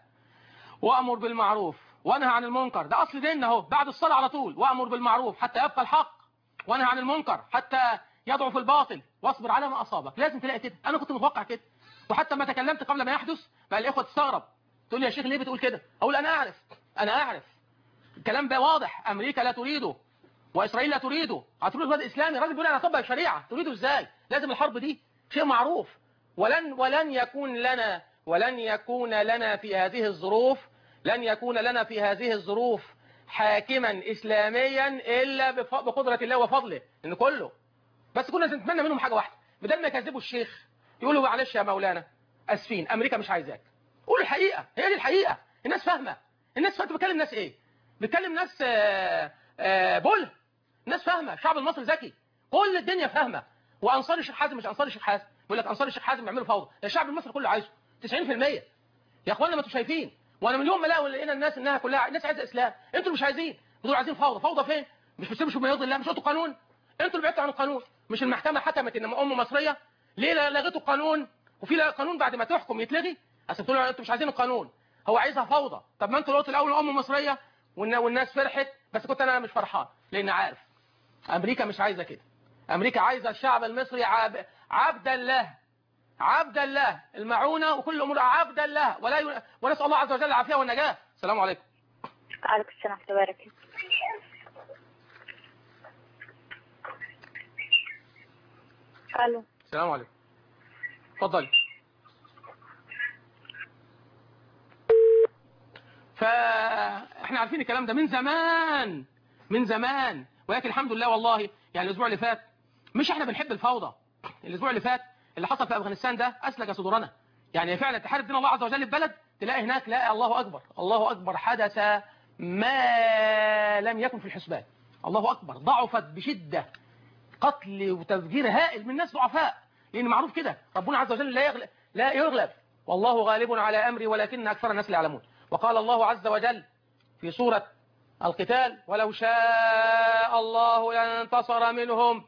[SPEAKER 2] وأمر بالمعروف وانهى عن المنكر ده أصل ديننا اهو بعد الصلاة على طول وأمر بالمعروف حتى يبقى الحق وانهى عن المنكر حتى يضعف الباطل واصبر على ما أصابك لازم تلاقي كده أنا كنت متوقع كده وحتى ما تكلمت قبل ما يحدث بقى الإخوة تستغرب تقول لي يا شيخ ليه بتقول كده أقول أنا أعرف أنا أعرف الكلام ده واضح أمريكا لا تريده وإسرائيل لا تريده هتقول الواد إسلامي الراجل بيقول أنا أطبق الشريعة تريده إزاي لازم الحرب دي شيء معروف ولن ولن يكون لنا ولن يكون لنا في هذه الظروف لن يكون لنا في هذه الظروف حاكما إسلاميا إلا بف- بقدرة الله وفضله إن كله بس كنا نتمنى منهم حاجة واحدة بدل ما يكذبوا الشيخ يقولوا معلش يا مولانا اسفين امريكا مش عايزاك قولوا الحقيقة هي دي الحقيقة الناس فاهمة الناس فاهمة بتكلم ناس ايه بتكلم ناس آه، آه، بول الناس فاهمة الشعب المصري ذكي كل الدنيا فاهمة وانصار الشيخ حازم مش انصار الشيخ حازم بيقول لك انصار الشيخ حازم بيعملوا فوضى الشعب المصري كله عايزه 90% يا اخوانا ما انتوا شايفين وانا من يوم ما لقوا لقينا الناس انها كلها الناس عايزه اسلام انتوا مش عايزين بتقولوا عايزين فوضى فوضى فين مش بتمشوا بما يرضي الله مش انتوا قانون انتوا اللي بعدتوا عن القانون مش المحكمه حكمت ان ام مصريه ليه لا- لغيتوا القانون وفي لا- قانون بعد ما تحكم يتلغي اصل بتقولوا انتوا مش عايزين القانون هو عايزها فوضى طب ما انتوا قلتوا الاول ام مصريه والنا- والناس فرحت بس كنت انا مش فرحان لان عارف امريكا مش عايزه كده امريكا عايزه الشعب المصري عب... عبدا له عبدا له المعونه وكل الامور عبدا له ولا ي... ونسال الله عز وجل العافيه والنجاه السلام عليكم
[SPEAKER 7] عليكم السلام تبارك الو
[SPEAKER 2] السلام عليكم اتفضلي فاحنا عارفين الكلام ده من زمان من زمان ولكن الحمد لله والله يعني الاسبوع اللي فات مش احنا بنحب الفوضى الاسبوع اللي فات اللي حصل في افغانستان ده اسلج صدورنا يعني فعلا تحارب دين الله عز وجل في بلد تلاقي هناك لا الله اكبر الله اكبر حدث ما لم يكن في الحسبان الله اكبر ضعفت بشده قتل وتفجير هائل من ناس ضعفاء لان معروف كده ربنا عز وجل لا يغلب لا يغلب والله غالب على امري ولكن اكثر الناس لا يعلمون وقال الله عز وجل في سوره القتال ولو شاء الله لانتصر منهم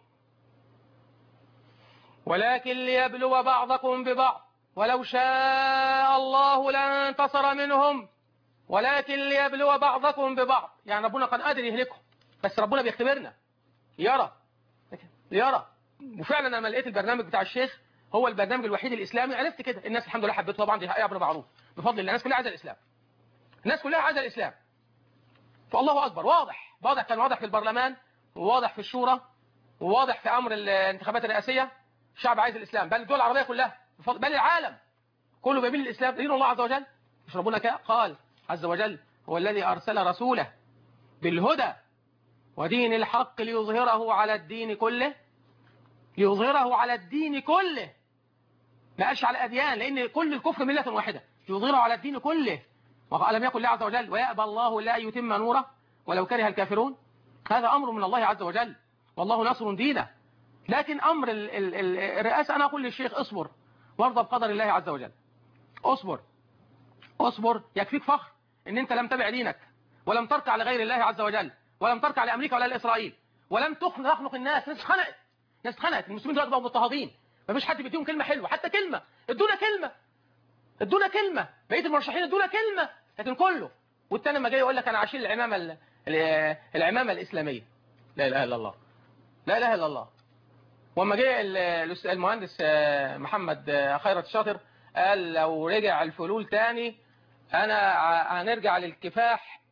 [SPEAKER 2] ولكن ليبلو بعضكم ببعض ولو شاء الله لانتصر منهم ولكن ليبلو بعضكم ببعض يعني ربنا قد قادر يهلكهم بس ربنا بيختبرنا يرى يرى وفعلا انا لقيت البرنامج بتاع الشيخ هو البرنامج الوحيد الاسلامي عرفت كده الناس الحمد لله حبته طبعا دي حقيقه امر معروف بفضل الله الناس كلها عايزه الاسلام الناس كلها عايزه الاسلام فالله اكبر واضح واضح كان واضح في البرلمان وواضح في الشورى وواضح في امر الانتخابات الرئاسيه الشعب عايز الاسلام بل الدول العربيه كلها بفضل بل العالم كله بيميل للاسلام دين الله عز وجل مش ربنا كا- قال عز وجل هو الذي ارسل رسوله بالهدى ودين الحق ليظهره على الدين كله ليظهره على الدين كله ما قالش على الأديان لأن كل الكفر ملة واحدة ليظهره على الدين كله ولم يقل الله عز وجل ويأبى الله لا يتم نوره ولو كره الكافرون هذا أمر من الله عز وجل والله ناصر دينه لكن أمر ال- ال- ال- الرئاسة أنا أقول للشيخ اصبر وارضى بقدر الله عز وجل اصبر اصبر يكفيك فخر ان انت لم تبع دينك ولم تركع لغير الله عز وجل ولم تركع لامريكا ولا لاسرائيل ولم تخنق تخنق الناس ناس اتخنقت ناس اتخنقت المسلمين دلوقتي بقوا مضطهدين مفيش حد بيديهم كلمه حلوه حتى كلمه ادونا كلمه ادونا كلمه بقيه المرشحين ادونا كلمه لكن كله والتاني لما جاي يقول لك انا عشيل العمامه ال- ال- العمامه الاسلاميه لا اله الا الله لا اله الا الله وما جه ال- الأس- المهندس آه، محمد آه، خيرت الشاطر قال لو رجع الفلول تاني انا ع- هنرجع للكفاح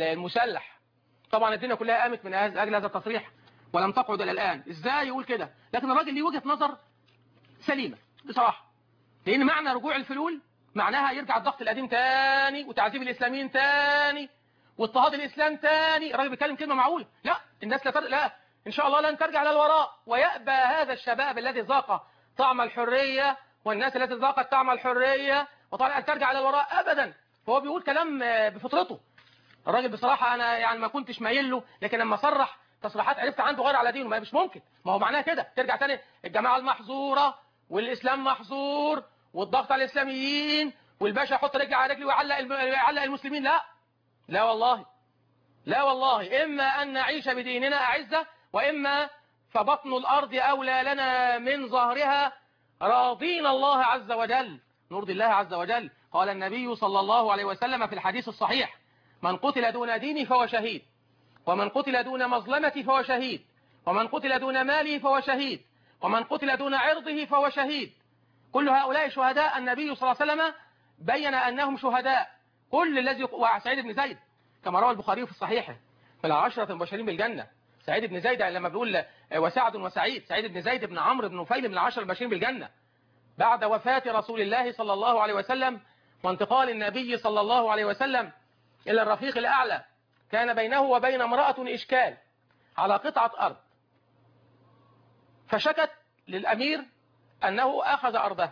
[SPEAKER 2] المسلح طبعا الدنيا كلها قامت من أجل أجل هذا التصريح ولم تقعد الى الان ازاي يقول كده لكن الراجل ليه وجهه نظر سليمه بصراحه لان معنى رجوع الفلول معناها يرجع الضغط القديم تاني وتعذيب الاسلاميين تاني واضطهاد الاسلام تاني الراجل بيتكلم كلمه معقوله لا الناس لا تر... لا ان شاء الله لن ترجع للوراء ويأبى هذا الشباب الذي ذاق طعم الحريه والناس التي ذاقت طعم الحريه وطبعا ان ترجع للوراء ابدا فهو بيقول كلام آه، بفطرته الراجل بصراحه انا يعني ما كنتش مايل له لكن لما صرح تصريحات عرفت عنده غير على دينه ما مش ممكن ما هو معناها كده ترجع تاني الجماعه المحظوره والاسلام محظور والضغط على الاسلاميين والباشا يحط رجل على رجل ويعلق الم- يعلق المسلمين لا لا والله لا والله إما أن نعيش بديننا أعزة وإما فبطن الأرض أولى لنا من ظهرها راضين الله عز وجل نرضي الله عز وجل قال النبي صلى الله عليه وسلم في الحديث الصحيح من قتل دون ديني فهو شهيد ومن قتل دون مظلمتي فهو شهيد ومن قتل دون مالي فهو شهيد ومن قتل دون عرضه فهو شهيد كل هؤلاء شهداء النبي صلى الله عليه وسلم بين أنهم شهداء كل الذي وسعيد بن زيد كما روى البخاري في صحيحه في العشرة المبشرين بالجنة سعيد بن زيد لما بيقول وسعد وسعيد سعيد بن زيد بن عمرو بن نفيل من العشرة المبشرين بالجنة بعد وفاة رسول الله صلى الله عليه وسلم وانتقال النبي صلى الله عليه وسلم إلى الرفيق الأعلى كان بينه وبين امرأة إشكال على قطعة أرض فشكت للأمير أنه أخذ أرضه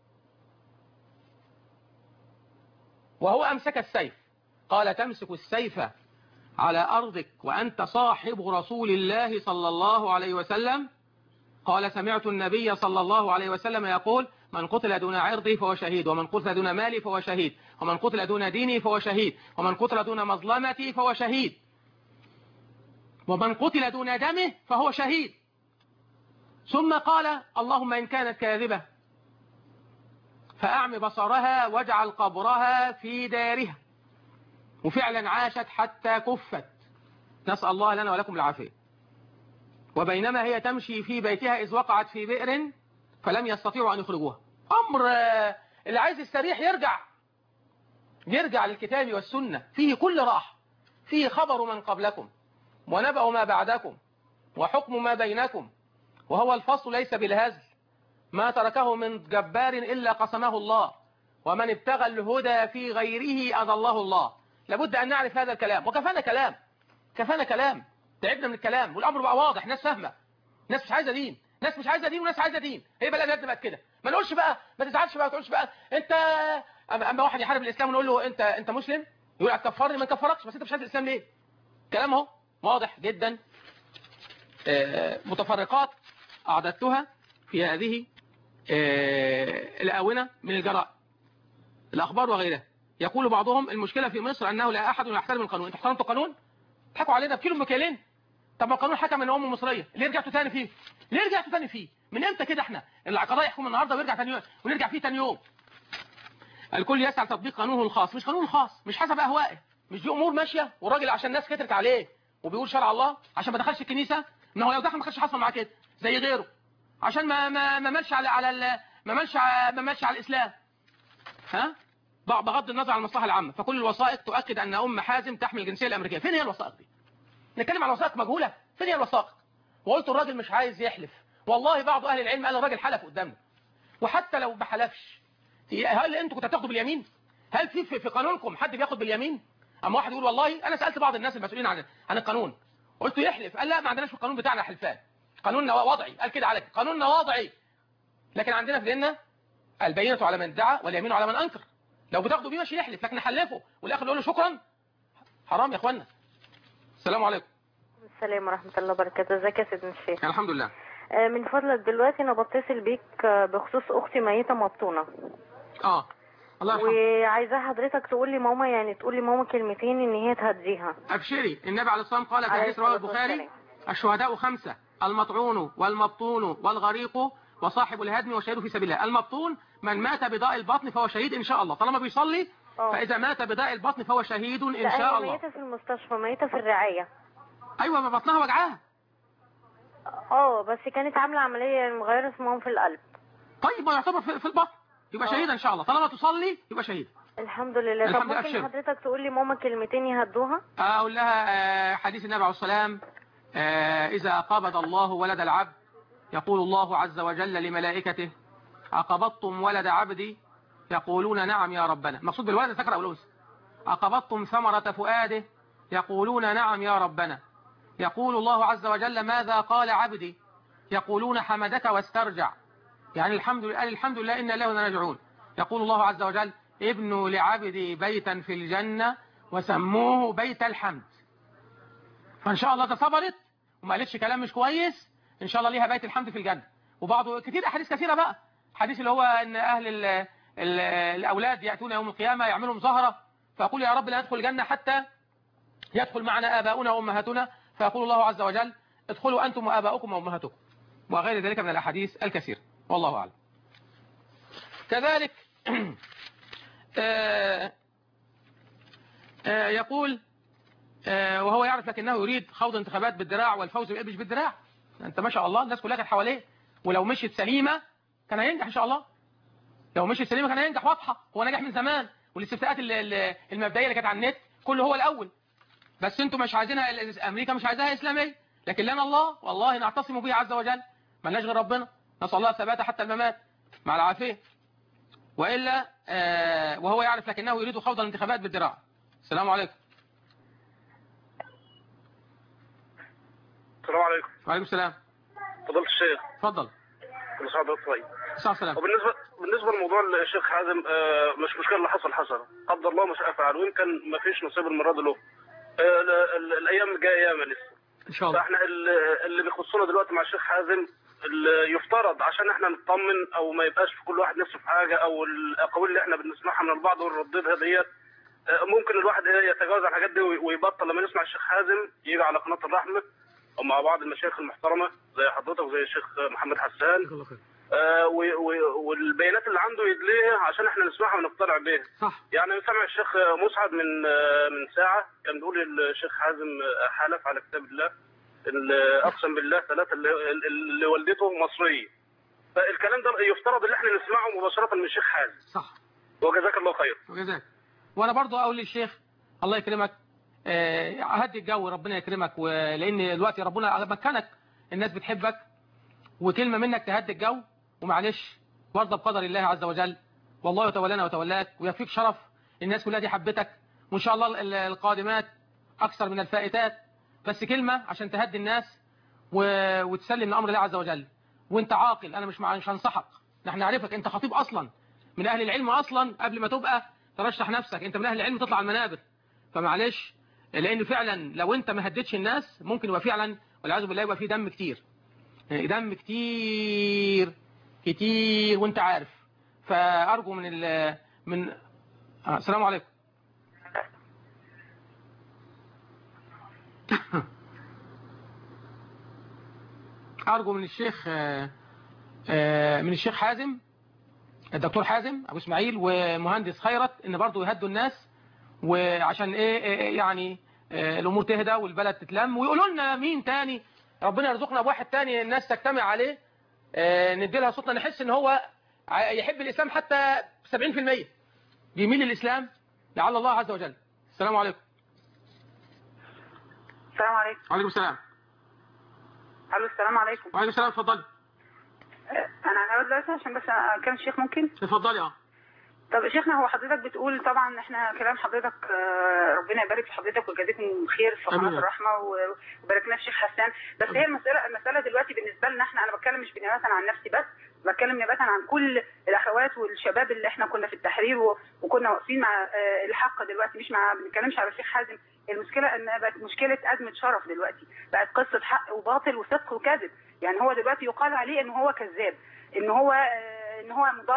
[SPEAKER 2] وهو أمسك السيف قال تمسك السيف على أرضك وأنت صاحب رسول الله صلى الله عليه وسلم قال سمعت النبي صلى الله عليه وسلم يقول من قتل دون عرضي فهو شهيد ومن قتل دون مالي فهو شهيد ومن قتل دون ديني فهو شهيد ومن قتل دون مظلمتي فهو شهيد ومن قتل دون دمه فهو شهيد ثم قال اللهم إن كانت كاذبة فأعم بصرها واجعل قبرها في دارها وفعلا عاشت حتى كفت نسأل الله لنا ولكم العافية وبينما هي تمشي في بيتها إذ وقعت في بئر فلم يستطيعوا أن يخرجوها أمر آه، اللي عايز يستريح يرجع يرجع للكتاب والسنة فيه كل راحة فيه خبر من قبلكم ونبأ ما بعدكم وحكم ما بينكم وهو الفصل ليس بالهزل ما تركه من جبار إلا قسمه الله ومن ابتغى الهدى في غيره أضله الله لابد أن نعرف هذا الكلام وكفانا كلام كفانا كلام تعبنا من الكلام والأمر بقى واضح ناس فاهمة ناس مش عايزة دين ناس مش عايزة دين وناس عايزة دين هي بقى بلدنا بقت كده ما نقولش بقى ما تزعلش بقى ما تقولش بقى انت اما أما واحد يحارب الاسلام ونقول له انت انت مسلم يقول هتكفرني ما كفركش بس انت مش عايز الاسلام ليه كلام اهو واضح جدا آه، متفرقات أعددتها في هذه آه، الآونة من الجرائم الأخبار وغيرها يقول بعضهم المشكلة في مصر أنه لا أحد يحترم القانون أنتوا احترمتوا القانون؟ ضحكوا علينا بكيلو بمكيالين طب ما القانون حكم ان امه مصريه ليه رجعتوا تاني فيه ليه رجعتوا تاني فيه من امتى كده احنا القضاء يحكم النهارده ويرجع تاني يوم ونرجع فيه تاني يوم الكل يسعى لتطبيق قانونه الخاص مش قانون خاص مش حسب اهوائه مش دي امور ماشيه والراجل عشان الناس كترت عليه وبيقول شرع الله عشان ما دخلش الكنيسه ما هو لو دخل ما كانش حصل معاه كده زي غيره عشان ما ما ما مالش على على ال- ما مالش ع- ما مالش على الاسلام ها ب- بغض النظر عن المصلحه العامه فكل الوثائق تؤكد ان ام حازم تحمل الجنسيه الامريكيه فين هي الوثائق دي نتكلم على وثائق مجهوله فين هي الوثائق وقلت الراجل مش عايز يحلف والله بعض اهل العلم قال الراجل حلف قدامنا وحتى لو ما حلفش هل انتوا كنتوا بتاخدوا باليمين هل في في في قانونكم حد بياخد باليمين اما واحد يقول والله انا سالت بعض الناس المسؤولين عن عن القانون قلت يحلف قال لا ما عندناش في القانون بتاعنا حلفان قانوننا وضعي قال كده على كده قانوننا وضعي لكن عندنا في ديننا البينة على من ادعى واليمين على من انكر لو بتاخدوا بيه ماشي يحلف لكن نحلفه والاخر يقول له شكرا حرام يا اخوانا السلام عليكم
[SPEAKER 8] السلام ورحمة الله وبركاته ازيك يا سيدنا الشيخ
[SPEAKER 2] الحمد لله
[SPEAKER 8] آه، من فضلك دلوقتي انا بتصل بيك آه، بخصوص اختي ميتة مبطونة
[SPEAKER 2] اه الله يرحمه
[SPEAKER 8] وعايزاه حضرتك تقول لي ماما يعني تقول لي ماما كلمتين ان هي تهديها
[SPEAKER 2] ابشري النبي عليه الصلاه والسلام قال في
[SPEAKER 8] عليه
[SPEAKER 2] حديث رواه
[SPEAKER 8] الصلاة
[SPEAKER 2] البخاري
[SPEAKER 8] والسلام.
[SPEAKER 2] الشهداء خمسة المطعون والمبطون والغريق وصاحب الهدم والشهيد في سبيل الله المبطون من مات بداء البطن فهو شهيد ان شاء الله طالما بيصلي
[SPEAKER 8] اه.
[SPEAKER 2] فاذا مات بداء البطن فهو شهيد ان
[SPEAKER 8] لا
[SPEAKER 2] شاء
[SPEAKER 8] هي
[SPEAKER 2] الله
[SPEAKER 8] ميتة في المستشفى ميتة في الرعاية
[SPEAKER 2] ايوه ما بطنها وجعاها
[SPEAKER 8] اه بس كانت عاملة عملية مغيرة اسمهم في القلب
[SPEAKER 2] طيب ما يعتبر في في البطن يبقى
[SPEAKER 8] اه.
[SPEAKER 2] شهيد ان شاء الله طالما تصلي يبقى شهيد
[SPEAKER 8] الحمد لله
[SPEAKER 2] الحمد
[SPEAKER 8] طب
[SPEAKER 2] لله،
[SPEAKER 8] ممكن
[SPEAKER 2] أبشر.
[SPEAKER 8] حضرتك تقول لي ماما كلمتين يهدوها
[SPEAKER 2] اقول لها آه، حديث النبي عليه السلام آه، اذا قبض الله ولد العبد يقول الله عز وجل لملائكته أقبضتم ولد عبدي يقولون نعم يا ربنا مقصود بالولد ذكر أو الأنثى أقبضتم ثمرة فؤاده يقولون نعم يا ربنا يقول الله عز وجل ماذا قال عبدي يقولون حمدك واسترجع يعني الحمد لله الحمد لله إنا له راجعون يقول الله عز وجل ابنوا لعبدي بيتا في الجنة وسموه بيت الحمد فإن شاء الله تصبرت وما قالتش كلام مش كويس إن شاء الله ليها بيت الحمد في الجنة وبعض كتير أحاديث كثيرة بقى حديث اللي هو أن أهل ال ال الأولاد يأتون يوم القيامة يعملوا مظاهرة فيقول يا رب لا ندخل الجنة حتى يدخل معنا آباؤنا وأمهاتنا فيقول الله عز وجل ادخلوا أنتم وآباؤكم وأمهاتكم وغير ذلك من الأحاديث الكثير والله أعلم كذلك آه آه يقول آه وهو يعرف لكنه يريد خوض انتخابات بالدراع والفوز مش بالدراع انت ما شاء الله الناس كلها كانت حواليه ولو مشيت سليمة كان هينجح ان شاء الله لو مشيت سليمة كان هينجح واضحة هو نجح من زمان والاستفتاءات المبدئية اللي كانت على النت كله هو الأول بس انتم مش عايزينها امريكا مش عايزاها اسلاميه لكن لنا الله والله نعتصم به عز وجل ملناش غير ربنا نسال الله الثبات حتى الممات مع العافيه والا آه وهو يعرف لكنه يريد خوض الانتخابات بالذراع السلام عليكم
[SPEAKER 9] السلام عليكم
[SPEAKER 2] وعليكم السلام
[SPEAKER 9] فضيلة الشيخ
[SPEAKER 2] اتفضل
[SPEAKER 9] كل سنة وحضرتك طيب
[SPEAKER 2] السلام السلام
[SPEAKER 9] وبالنسبة بالنسبة لموضوع الشيخ حازم آه، مش مشكلة اللي حصل حصل قدر الله ما شاء فعل ويمكن ما فيش نصيب المرة دي له آه، ال- ال- الأيام الجاية ياما لسه
[SPEAKER 2] ان شاء الله
[SPEAKER 9] فاحنا ال- اللي بيخصنا دلوقتي مع الشيخ حازم اللي يفترض عشان احنا نطمن او ما يبقاش في كل واحد نفسه في حاجه او الاقاويل اللي احنا بنسمعها من البعض ونرددها ديت آه، ممكن الواحد إيه يتجاوز على الحاجات دي وي- ويبطل لما يسمع الشيخ حازم يجي على قناه الرحمه او مع بعض المشايخ المحترمه زي حضرتك وزي الشيخ محمد حسان آه، و- و- والبيانات اللي عنده يدليها عشان احنا نسمعها ونقتنع بيها
[SPEAKER 2] صح
[SPEAKER 9] يعني أنا سامع الشيخ مسعد من آه، من ساعه كان بيقول الشيخ حازم آه، حلف على كتاب الله ال- اقسم بالله ثلاثه اللي, اللي والدته مصريه فالكلام ده يفترض ان احنا نسمعه مباشره من الشيخ حازم
[SPEAKER 2] صح
[SPEAKER 9] وجزاك الله خير
[SPEAKER 2] وجزاك وانا برضو اقول للشيخ الله يكرمك آه، هدي الجو ربنا يكرمك ولان دلوقتي ربنا مكنك الناس بتحبك وكلمه منك تهدي الجو ومعلش وارضى بقدر الله عز وجل والله يتولانا وتولاك ويكفيك شرف الناس كلها دي حبتك وان شاء الله ال- القادمات اكثر من الفائتات بس كلمه عشان تهدي الناس و... وتسلم لامر الله عز وجل وانت عاقل انا مش مع- مش هنصحك نحن نعرفك انت خطيب اصلا من اهل العلم اصلا قبل ما تبقى ترشح نفسك انت من اهل العلم تطلع على المنابر فمعلش لان فعلا لو انت ما هديتش الناس ممكن يبقى فعلا والعياذ بالله يبقى في دم كتير يعني دم كتير كتير وانت عارف فارجو من ال من آه السلام عليكم ارجو من الشيخ آه، آه، من الشيخ حازم الدكتور حازم ابو اسماعيل ومهندس خيرت ان برضو يهدوا الناس وعشان ايه إيه يعني آه، الامور تهدى والبلد تتلم ويقولوا لنا مين تاني ربنا يرزقنا بواحد تاني الناس تجتمع عليه آه، ندي لها صوتنا نحس ان هو ع- يحب الاسلام حتى 70% بيميل للاسلام لعل الله عز وجل السلام عليكم
[SPEAKER 10] السلام عليكم
[SPEAKER 2] وعليكم السلام
[SPEAKER 10] الو السلام عليكم
[SPEAKER 2] وعليكم السلام اتفضلي
[SPEAKER 10] انا انا دلوقتي عشان بس كان الشيخ ممكن
[SPEAKER 2] اتفضلي اه
[SPEAKER 10] طب يا شيخنا هو حضرتك بتقول طبعا احنا كلام حضرتك آه، ربنا يبارك في حضرتك ويجازيكم خير في
[SPEAKER 2] آمين.
[SPEAKER 10] قناه الرحمه و- وبارك لنا في الشيخ حسان بس هي المساله المساله دلوقتي بالنسبه لنا احنا انا بتكلم مش بنيابه عن نفسي بس بتكلم نيابه عن كل الاخوات والشباب اللي احنا كنا في التحرير و- وكنا واقفين مع آه، الحق دلوقتي مش مع ما بنتكلمش على الشيخ حازم المشكله ان بقت مشكله ازمه شرف دلوقتي بقت قصه حق وباطل وصدق وكذب يعني هو دلوقتي يقال عليه ان هو كذاب ان هو آه، ان هو مضلل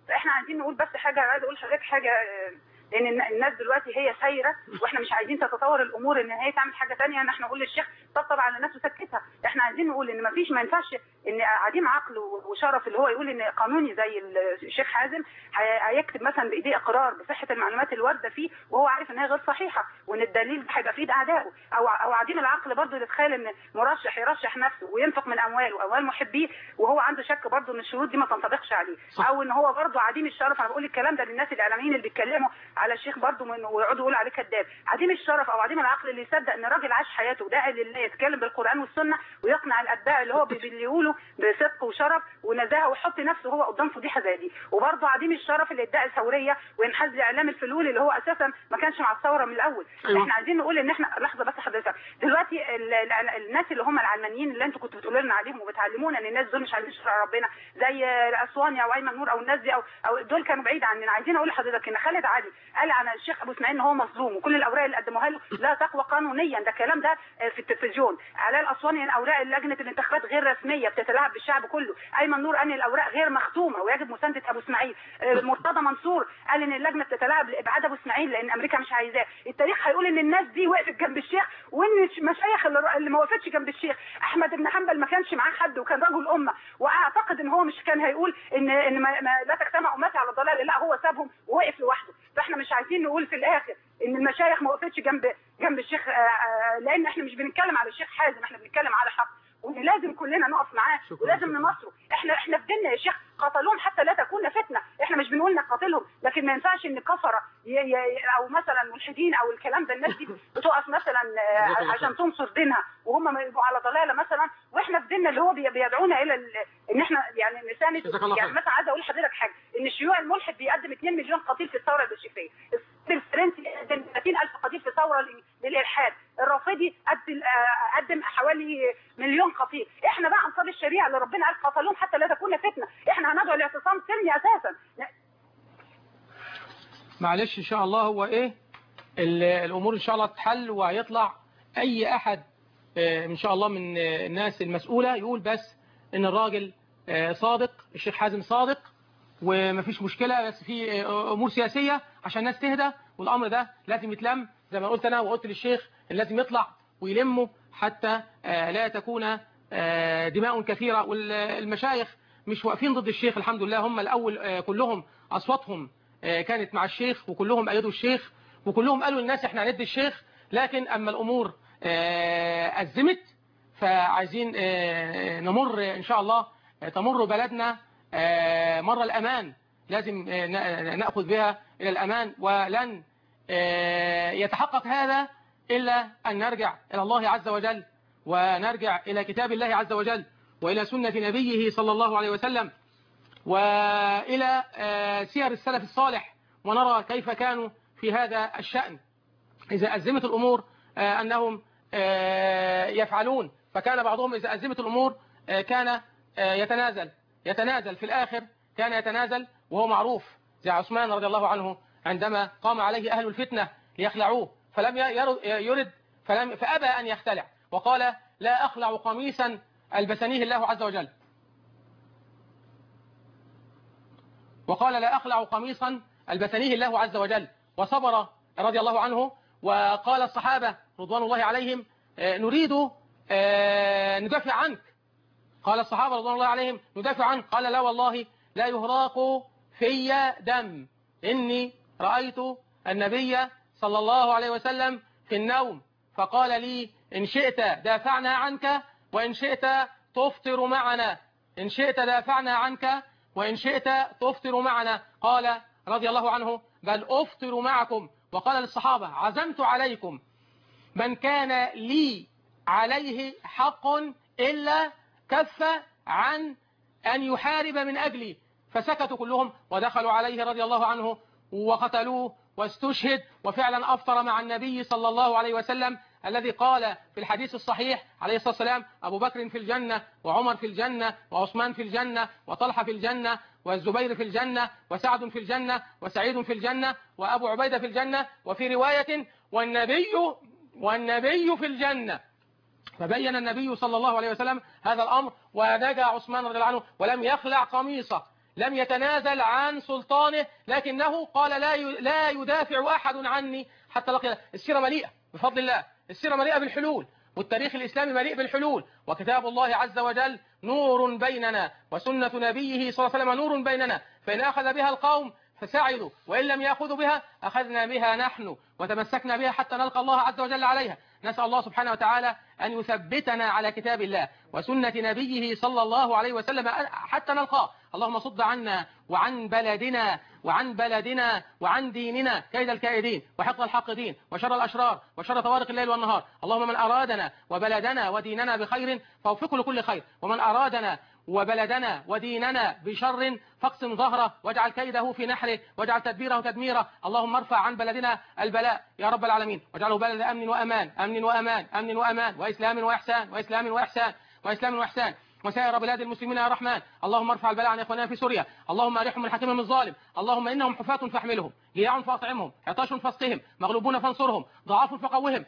[SPEAKER 10] فاحنا عايزين نقول بس حاجه عايز اقول لحضرتك حاجه آه، لان الن- الناس دلوقتي هي سايره واحنا مش عايزين تتطور الامور ان هي تعمل حاجه ثانيه ان احنا نقول للشيخ طبطب على الناس وسكتها احنا عايزين نقول ان ما فيش ما ينفعش ان عديم عقل و- وشرف اللي هو يقول ان قانوني زي الشيخ حازم هي- هيكتب مثلا بايديه اقرار بصحه المعلومات الوارده فيه وهو عارف ان هي غير صحيحه وان الدليل ده هيبقى في ايد اعدائه او او عديم العقل برضه اللي يتخيل ان مرشح يرشح نفسه وينفق من امواله واموال محبيه وهو عنده شك برضه ان الشروط دي ما تنطبقش عليه او ان هو برضه عديم الشرف انا بقول الكلام ده للناس الاعلاميين اللي بيتكلموا على الشيخ برضه من ويقعدوا يقولوا عليه كذاب عديم الشرف او عديم العقل اللي يصدق ان راجل عاش حياته داعي لله يتكلم بالقران والسنه ويقنع الاتباع اللي هو بي- باللي يقوله بصدق وشرف ونزاهه ويحط نفسه هو قدام فضيحه زي دي وبرضه عديم الشرف اللي ادعى ثوريه وينحاز لاعلام الفلول اللي هو اساسا ما كانش مع الثوره من الاول
[SPEAKER 2] أيوة.
[SPEAKER 10] احنا عايزين نقول ان احنا لحظه بس حضرتك دلوقتي ال- ال- الناس اللي هم العلمانيين اللي انتوا كنتوا بتقولوا لنا عليهم وبتعلمونا ان الناس دول مش عايزين شرع ربنا زي الاسواني او ايمن نور او الناس دي او او دول كانوا بعيد عننا عايزين اقول لحضرتك ان خالد علي قال عن الشيخ ابو اسماعيل ان هو مظلوم وكل الاوراق اللي قدموها له لا تقوى قانونيا ده الكلام ده آه، في التلفزيون علاء الاسواني ان اوراق لجنه الانتخابات غير رسميه بتتلاعب بالشعب كله ايمن نور قال ان الاوراق غير مختومه ويجب مسانده ابو اسماعيل آه، مرتضى منصور قال ان اللجنه بتتلاعب لابعاد ابو اسماعيل لان امريكا مش عايزاه التاريخ هيقول ان الناس دي وقفت جنب الشيخ وان المشايخ اللي اللي ما وقفتش جنب الشيخ احمد بن حنبل ما كانش معاه حد وكان رجل امه واعتقد ان هو مش كان هيقول ان ان ما ما لا تجتمع امتي على الضلال لا هو سابهم ووقف لوحده فاحنا مش عايزين نقول في الاخر ان المشايخ ما وقفتش جنب جنب الشيخ آه، آه، لان احنا مش بنتكلم على الشيخ حازم احنا بنتكلم على حق وان لازم كلنا نقف معاه ولازم ننصره احنا احنا في ديننا يا شيخ قتلوهم حتى لا تكون فتنه احنا مش بنقول نقاتلهم لكن ما ينفعش ان كفره ي- ي- او مثلا ملحدين او الكلام ده الناس دي بتقف مثلا آه، عشان تنصر دينها وهم ما يبقوا على ضلاله مثلا واحنا في ديننا اللي هو بي- بيدعونا الى ال- ان احنا يعني نساند
[SPEAKER 2] جزاك الله
[SPEAKER 10] يعني
[SPEAKER 2] خير.
[SPEAKER 10] مثلا عايزه اقول لحضرتك حاجه ان الشيوع الملحد بيقدم 2 مليون قتيل في الثوره البلشفيه الصين الفرنسي قدم 30000 قتيل في ثوره لل- للالحاد الرافضي قدم آه، قدم حوالي مليون قتيل احنا بقى انصار الشريعه اللي ربنا قال قتلوهم حتى لا تكون فتنه احنا هندعو لاعتصام سلمي اساسا
[SPEAKER 2] معلش ان شاء الله هو ايه ال- الامور ان شاء الله تتحل وهيطلع اي احد آه، ان شاء الله من آه، الناس المسؤولة يقول بس ان الراجل آه، صادق الشيخ حازم صادق ومفيش مشكلة بس في آه، امور سياسية عشان الناس تهدى والامر ده لازم يتلم زي ما قلت انا وقلت للشيخ إن لازم يطلع ويلمه حتى آه، لا تكون آه، دماء كثيرة والمشايخ مش واقفين ضد الشيخ الحمد لله هم الاول آه، كلهم اصواتهم آه، كانت مع الشيخ وكلهم أيدوا الشيخ وكلهم قالوا للناس احنا هندي الشيخ لكن أما الأمور آه، أزمت فعايزين آه، نمر إن شاء الله آه، تمر بلدنا آه، مر الأمان لازم آه، ن- نأخذ بها إلى الأمان ولن آه، يتحقق هذا إلا أن نرجع إلى الله عز وجل ونرجع إلى كتاب الله عز وجل وإلى سنة نبيه صلى الله عليه وسلم وإلى آه، سير السلف الصالح ونرى كيف كانوا في هذا الشأن إذا أزمت الأمور آه، أنهم آه، يفعلون فكان بعضهم إذا أزمت الأمور آه، كان آه، يتنازل يتنازل في الآخر كان يتنازل وهو معروف زي عثمان رضي الله عنه عندما قام عليه أهل الفتنة ليخلعوه فلم ير- يرد فلم فأبى أن يختلع وقال لا أخلع قميصا ألبسنيه الله عز وجل وقال لا أخلع قميصا ألبسنيه الله عز وجل وصبر رضي الله عنه وقال الصحابة رضوان الله عليهم آه، نريد آه، ندافع عنك قال الصحابة رضوان الله عليهم ندافع عنك قال لا والله لا يهراق في دم إني رأيت النبي صلى الله عليه وسلم في النوم فقال لي إن شئت دافعنا عنك وإن شئت تفطر معنا إن شئت دافعنا عنك وإن شئت تفطر معنا قال رضي الله عنه بل أفطر معكم وقال للصحابة عزمت عليكم من كان لي عليه حق إلا كف عن أن يحارب من أجلي فسكتوا كلهم ودخلوا عليه رضي الله عنه وقتلوه واستشهد وفعلا أفطر مع النبي صلى الله عليه وسلم الذي قال في الحديث الصحيح عليه الصلاة والسلام أبو بكر في الجنة وعمر في الجنة وعثمان في الجنة وطلحة في الجنة والزبير في الجنة وسعد في الجنة وسعيد في الجنة وأبو عبيدة في الجنة وفي رواية والنبي والنبي في الجنة فبين النبي صلى الله عليه وسلم هذا الأمر ونجا عثمان رضي الله عنه ولم يخلع قميصه لم يتنازل عن سلطانه لكنه قال لا ي- لا يدافع أحد عني حتى لقي السيرة مليئة بفضل الله السيرة مليئة بالحلول والتاريخ الإسلامي مليء بالحلول وكتاب الله عز وجل نور بيننا وسنة نبيه صلى الله عليه وسلم نور بيننا فإن أخذ بها القوم فسعدوا وإن لم يأخذوا بها أخذنا بها نحن وتمسكنا بها حتى نلقى الله عز وجل عليها نسأل الله سبحانه وتعالى أن يثبتنا على كتاب الله وسنة نبيه صلى الله عليه وسلم حتى نلقاه اللهم صد عنا وعن بلدنا وعن بلدنا وعن ديننا كيد الكائدين وحقد الحاقدين وشر الأشرار وشر طوارق الليل والنهار اللهم من أرادنا وبلدنا وديننا بخير فوفقه لكل خير ومن أرادنا وبلدنا وديننا بشر فاقسم ظهره واجعل كيده في نحره واجعل تدبيره تدميره اللهم ارفع عن بلدنا البلاء يا رب العالمين واجعله بلد أمن وأمان أمن وأمان أمن وأمان وإسلام وإحسان وإسلام وإحسان وإسلام وإحسان وسائر بلاد المسلمين يا رحمن اللهم ارفع البلاء عن اخواننا في سوريا اللهم ارحم من حكمهم الظالم اللهم انهم حفاة فاحملهم جياع فاطعمهم عطاش فاسقهم مغلوبون فانصرهم ضعاف فقوهم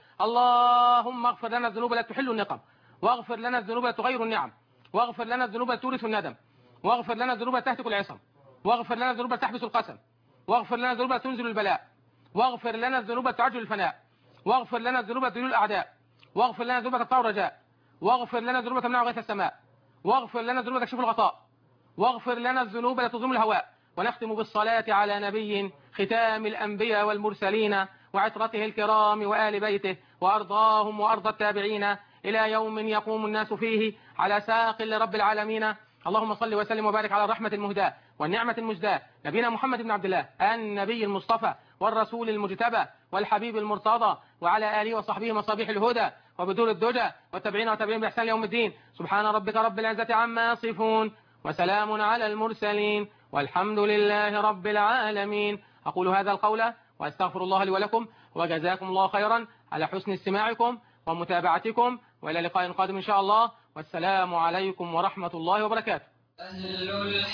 [SPEAKER 2] اللهم اغفر لنا الذنوب التي تحل النقم واغفر لنا الذنوب التي تغير النعم واغفر لنا الذنوب التي تورث الندم واغفر لنا الذنوب التي تهتك العصم واغفر لنا الذنوب التي تحبس القسم واغفر لنا الذنوب التي تنزل البلاء واغفر لنا الذنوب التي تعجل الفناء واغفر لنا الذنوب التي تذل الاعداء واغفر لنا الذنوب التي تقطع الرجاء واغفر لنا الذنوب التي تمنع غيث السماء واغفر لنا الذنوب التي تكشف الغطاء واغفر لنا الذنوب التي تظلم الهواء ونختم بالصلاة على نبي ختام الأنبياء والمرسلين وعترته الكرام وآل بيته وأرضاهم وأرض التابعين إلى يوم يقوم الناس فيه على ساق لرب العالمين اللهم صل وسلم وبارك على الرحمة المهداة والنعمة المجداة نبينا محمد بن عبد الله النبي المصطفى والرسول المجتبى والحبيب المرتضى وعلى آله وصحبه مصابيح الهدى وبدور الدجى والتابعين وتابعين بإحسان يوم الدين سبحان ربك رب العزة عما يصفون وسلام على المرسلين والحمد لله رب العالمين أقول هذا القول وأستغفر الله لي ولكم وجزاكم الله خيرا على حسن استماعكم ومتابعتكم وإلى لقاء قادم إن شاء الله والسلام عليكم ورحمة الله وبركاته
[SPEAKER 1] أهل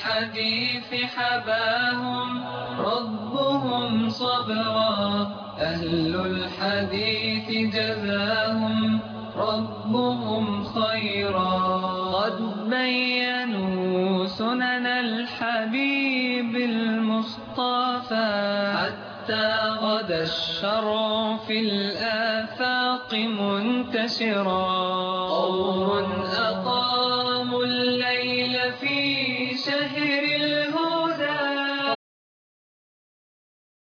[SPEAKER 1] الحديث حباهم ربهم صبرا أهل الحديث جزاهم ربهم خيرا قد بينوا سنن الحبيب المصطفى حتى غدا الشرع في الآفاق منتشرا قوم